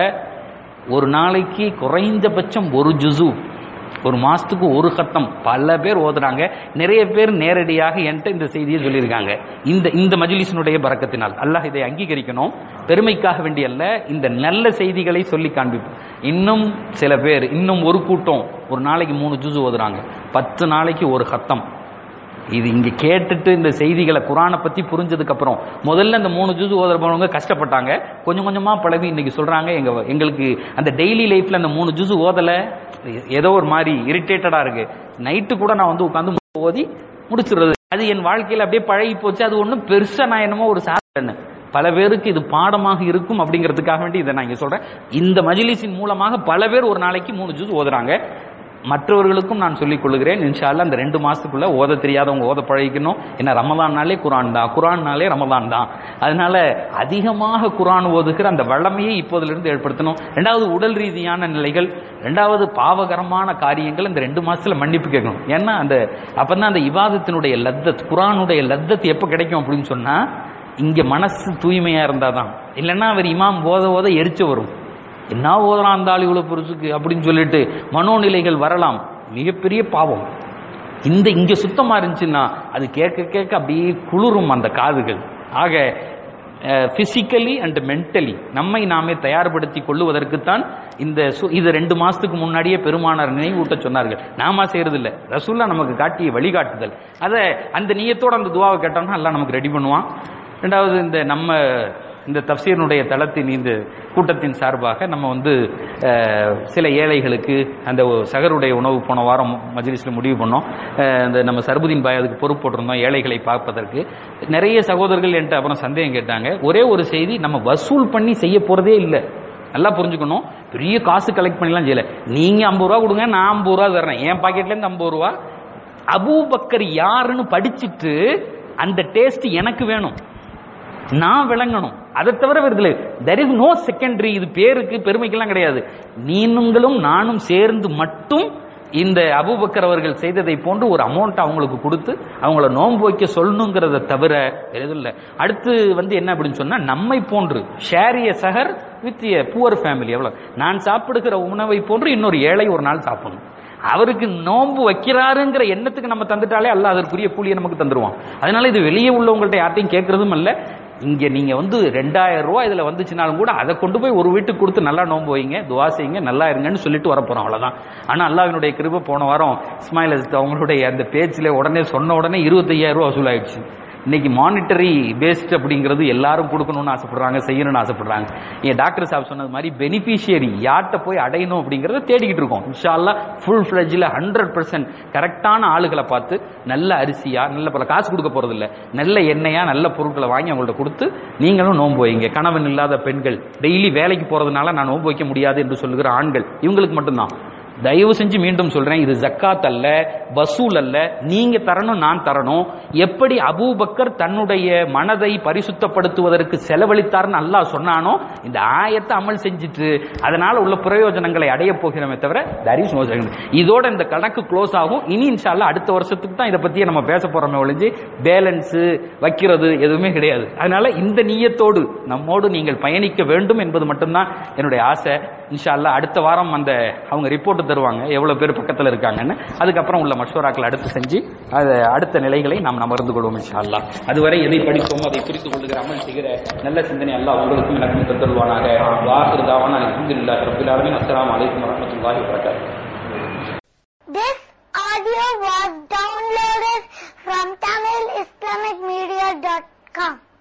ஒரு நாளைக்கு குறைந்தபட்சம் ஒரு ஜுசு ஒரு மாசத்துக்கு ஒரு கத்தம் பல பேர் ஓதுறாங்க நிறைய பேர் நேரடியாக என்கிட்ட இந்த செய்தியை சொல்லியிருக்காங்க இந்த இந்த மஜ்லிஸினுடைய பறக்கத்தினால் அல்லாஹ் இதை அங்கீகரிக்கணும் பெருமைக்காக வேண்டிய அல்ல இந்த நல்ல செய்திகளை சொல்லி காண்பிப்போம் இன்னும் சில பேர் இன்னும் ஒரு கூட்டம் ஒரு நாளைக்கு மூணு ஜூஸ் ஓதுறாங்க பத்து நாளைக்கு ஒரு கத்தம் இது இங்க கேட்டுட்டு இந்த செய்திகளை குரானை பத்தி புரிஞ்சதுக்கு அப்புறம் முதல்ல இந்த மூணு ஜூஸ் ஓதுறவங்க கஷ்டப்பட்டாங்க கொஞ்சம் கொஞ்சமா பழகி இன்னைக்கு சொல்றாங்க எங்க எங்களுக்கு அந்த டெய்லி லைஃப்ல அந்த மூணு ஜூஸ் ஓதல ஏதோ ஒரு மாதிரி இரிட்டேட்டடா இருக்கு நைட்டு கூட நான் வந்து உட்காந்து ஓதி முடிச்சிடுறது அது என் வாழ்க்கையில அப்படியே பழகி போச்சு அது ஒண்ணும் பெருசா நான் என்னமோ ஒரு சாதனை பல பேருக்கு இது பாடமாக இருக்கும் அப்படிங்கிறதுக்காக வேண்டி இதை நான் இங்க சொல்றேன் இந்த மஜிலிஸின் மூலமாக பல பேர் ஒரு நாளைக்கு மூணு ஜூஸ் ஓதுறாங்க மற்றவர்களுக்கும் நான் சொல்லிக் கொள்கிறேன் இன்ஷால்லா அந்த ரெண்டு மாசத்துக்குள்ள ஓத தெரியாதவங்க ஓத பழகிக்கணும் ஏன்னா ரமதான்னாலே குரான் தான் குரான்னாலே ரமதான் தான் அதனால அதிகமாக குரான் ஓதுகிற அந்த வளமையை இப்போதிலிருந்து ஏற்படுத்தணும் ரெண்டாவது உடல் ரீதியான நிலைகள் ரெண்டாவது பாவகரமான காரியங்கள் இந்த ரெண்டு மாசத்துல மன்னிப்பு கேட்கணும் ஏன்னா அந்த அப்பதான் அந்த இவாதத்தினுடைய லத்தத் குரானுடைய லத்தத் எப்ப கிடைக்கும் அப்படின்னு சொன்னா இங்க மனசு தூய்மையா இருந்தாதான் இல்லைன்னா அவர் இமாம் ஓத ஓத எரிச்சு வரும் என்ன ஓதுறான் அந்த ஆள் இவ்வளவு பெருசுக்கு அப்படின்னு சொல்லிட்டு மனோநிலைகள் வரலாம் மிகப்பெரிய பாவம் இந்த இங்க சுத்தமா இருந்துச்சுன்னா அது கேட்க கேட்க அப்படியே குளிரும் அந்த காதுகள் ஆக பிசிக்கலி அண்ட் மென்டலி நம்மை நாமே தயார்படுத்தி கொள்ளுவதற்குத்தான் இந்த சு- இது ரெண்டு மாசத்துக்கு முன்னாடியே பெருமானார் நினைவூட்ட சொன்னார்கள் நாம செய்யறது இல்ல ரசூல்லா நமக்கு காட்டிய வழிகாட்டுதல் அதை அந்த நியத்தோட அந்த துவாவை கேட்டோம்னா எல்லாம் நமக்கு ரெடி பண்ணுவான் ரெண்டாவது இந்த நம்ம இந்த தப்சீரனுடைய தளத்தின் இந்த கூட்டத்தின் சார்பாக நம்ம வந்து அஹ், சில ஏழைகளுக்கு அந்த சகருடைய உணவு போன வாரம் மஜ்லிஸில் முடிவு பண்ணோம் அஹ், இந்த நம்ம சர்புதீன் பாய் அதுக்கு பொறுப்பு போட்டிருந்தோம் ஏழைகளை பார்ப்பதற்கு நிறைய சகோதரர்கள் என்கிட்ட அப்புறம் சந்தேகம் கேட்டாங்க ஒரே ஒரு செய்தி நம்ம வசூல் பண்ணி செய்ய போறதே இல்லை நல்லா புரிஞ்சுக்கணும் பெரிய காசு கலெக்ட் பண்ணிலாம் செய்யல நீங்க ஐம்பது ரூபா கொடுங்க நான் ஐம்பது ரூபா தர்றேன் என் பாக்கெட்ல இருந்து ஐம்பது ரூபா அபூபக்கர் யாருன்னு படிச்சுட்டு அந்த டேஸ்ட் எனக்கு வேணும் நான் விளங்கணும் அதை தவிர வருதுல தெர் இஸ் நோ செகண்டரி இது பேருக்கு பெருமைக்கெல்லாம் கிடையாது நீங்களும் நானும் சேர்ந்து மட்டும் இந்த அபூபக்கர் அவர்கள் செய்ததை போன்று ஒரு அமௌண்ட் அவங்களுக்கு கொடுத்து அவங்கள நோன்பு வைக்க சொல்லணுங்கிறத தவிர வேற எதுவும் இல்லை அடுத்து வந்து என்ன அப்படின்னு சொன்னா நம்மை போன்று ஷேரிய சகர் வித் எ புவர் ஃபேமிலி எவ்வளவு நான் சாப்பிடுகிற உணவை போன்று இன்னொரு ஏழை ஒரு நாள் சாப்பிடணும் அவருக்கு நோன்பு வைக்கிறாருங்கிற எண்ணத்துக்கு நம்ம தந்துட்டாலே அல்ல அதற்குரிய கூலியை நமக்கு தந்துருவான் அதனால இது வெளியே உள்ளவங்கள்ட்ட யார்ட்டையும் கேட்கறதும் அல்ல இங்க நீங்க வந்து ரெண்டாயிரம் ரூபாய் இதுல வந்துச்சுனாலும் கூட அதை கொண்டு போய் ஒரு வீட்டுக்கு கொடுத்து நல்லா நோன்பு வைங்க துவா செய்யுங்க நல்லா இருங்கன்னு சொல்லிட்டு வரப்போறோம் அவ்வளவுதான் ஆனா அல்லாஹ்வினுடைய கிருபை போன வாரம் இஸ்மாயில் அஜித் அவங்களுடைய அந்த பேச்சில் உடனே சொன்ன உடனே இருபத்தையாயிரம் ரூபாய் வசூலாயிடுச்சு இன்னைக்கு மானிட்டரி பேஸ்ட் அப்படிங்கிறது எல்லாரும் கொடுக்கணும்னு ஆசைப்படுறாங்க செய்யணும்னு ஆசைப்படுறாங்க என் டாக்டர் சாப் சொன்னது மாதிரி பெனிஃபிஷியரி யார்கிட்ட போய் அடையணும் அப்படிங்கறத தேடிக்கிட்டு இருக்கோம் இன்ஷால்லா ஃபுல் ஃபிளஜில் ஹண்ட்ரட் பர்சன்ட் கரெக்டான ஆளுகளை பார்த்து நல்ல அரிசியா நல்ல பல காசு கொடுக்க போறது இல்ல நல்ல எண்ணெயா நல்ல பொருட்களை வாங்கி அவங்கள்ட்ட கொடுத்து நீங்களும் நோன்பு வைங்க கணவன் இல்லாத பெண்கள் டெய்லி வேலைக்கு போறதுனால நான் நோன்பு வைக்க முடியாது என்று சொல்லுகிற ஆண்கள் இவங்களுக்கு மட்டும்தான் தயவு செஞ்சு மீண்டும் சொல்றேன் இது ஜக்காத் அல்ல வசூல் அல்ல நீங்க தரணும் நான் தரணும் எப்படி அபூபக்கர் தன்னுடைய மனதை பரிசுத்தப்படுத்துவதற்கு செலவழித்தார்னு அல்லாஹ் சொன்னானோ இந்த ஆயத்தை அமல் செஞ்சுட்டு அதனால உள்ள பிரயோஜனங்களை அடைய போகிறோமே தவிர தர் இஸ் நோ இதோட இந்த கணக்கு க்ளோஸ் ஆகும் இனி இன்ஷால்லா அடுத்த வருஷத்துக்கு தான் இதை பத்தி நம்ம பேச போறோமே ஒழிஞ்சு பேலன்ஸ் வைக்கிறது எதுவுமே கிடையாது அதனால இந்த நீயத்தோடு நம்மோடு நீங்கள் பயணிக்க வேண்டும் என்பது மட்டும்தான் என்னுடைய ஆசை இன்ஷால்லா அடுத்த வாரம் அந்த அவங்க ரிப்போர்ட் தருவாங்க எவ்வளவு பேர் பக்கத்துல இருக்காங்கன்னு அதுக்கப்புறம் உள்ள மஷோராக்கள் அடுத்து செஞ்சு அது அடுத்த நிலைகளை நாம் அமர்ந்து கொள்வோம் இன்ஷால்லா அதுவரை எதை படித்தோமோ அதை புரிந்து கொள்ளுகிற அமல் செய்கிற நல்ல சிந்தனை அல்லாஹ் உங்களுக்கும் எனக்கும் தருவானாக வாசர் தாவான அலமதுல்லாஹி ரபில் ஆலமீன் அஸ்ஸலாமு அலைக்கும் வரஹ்மத்துல்லாஹி வபரகாத்துஹு This audio was downloaded from TamilIslamicMedia.com.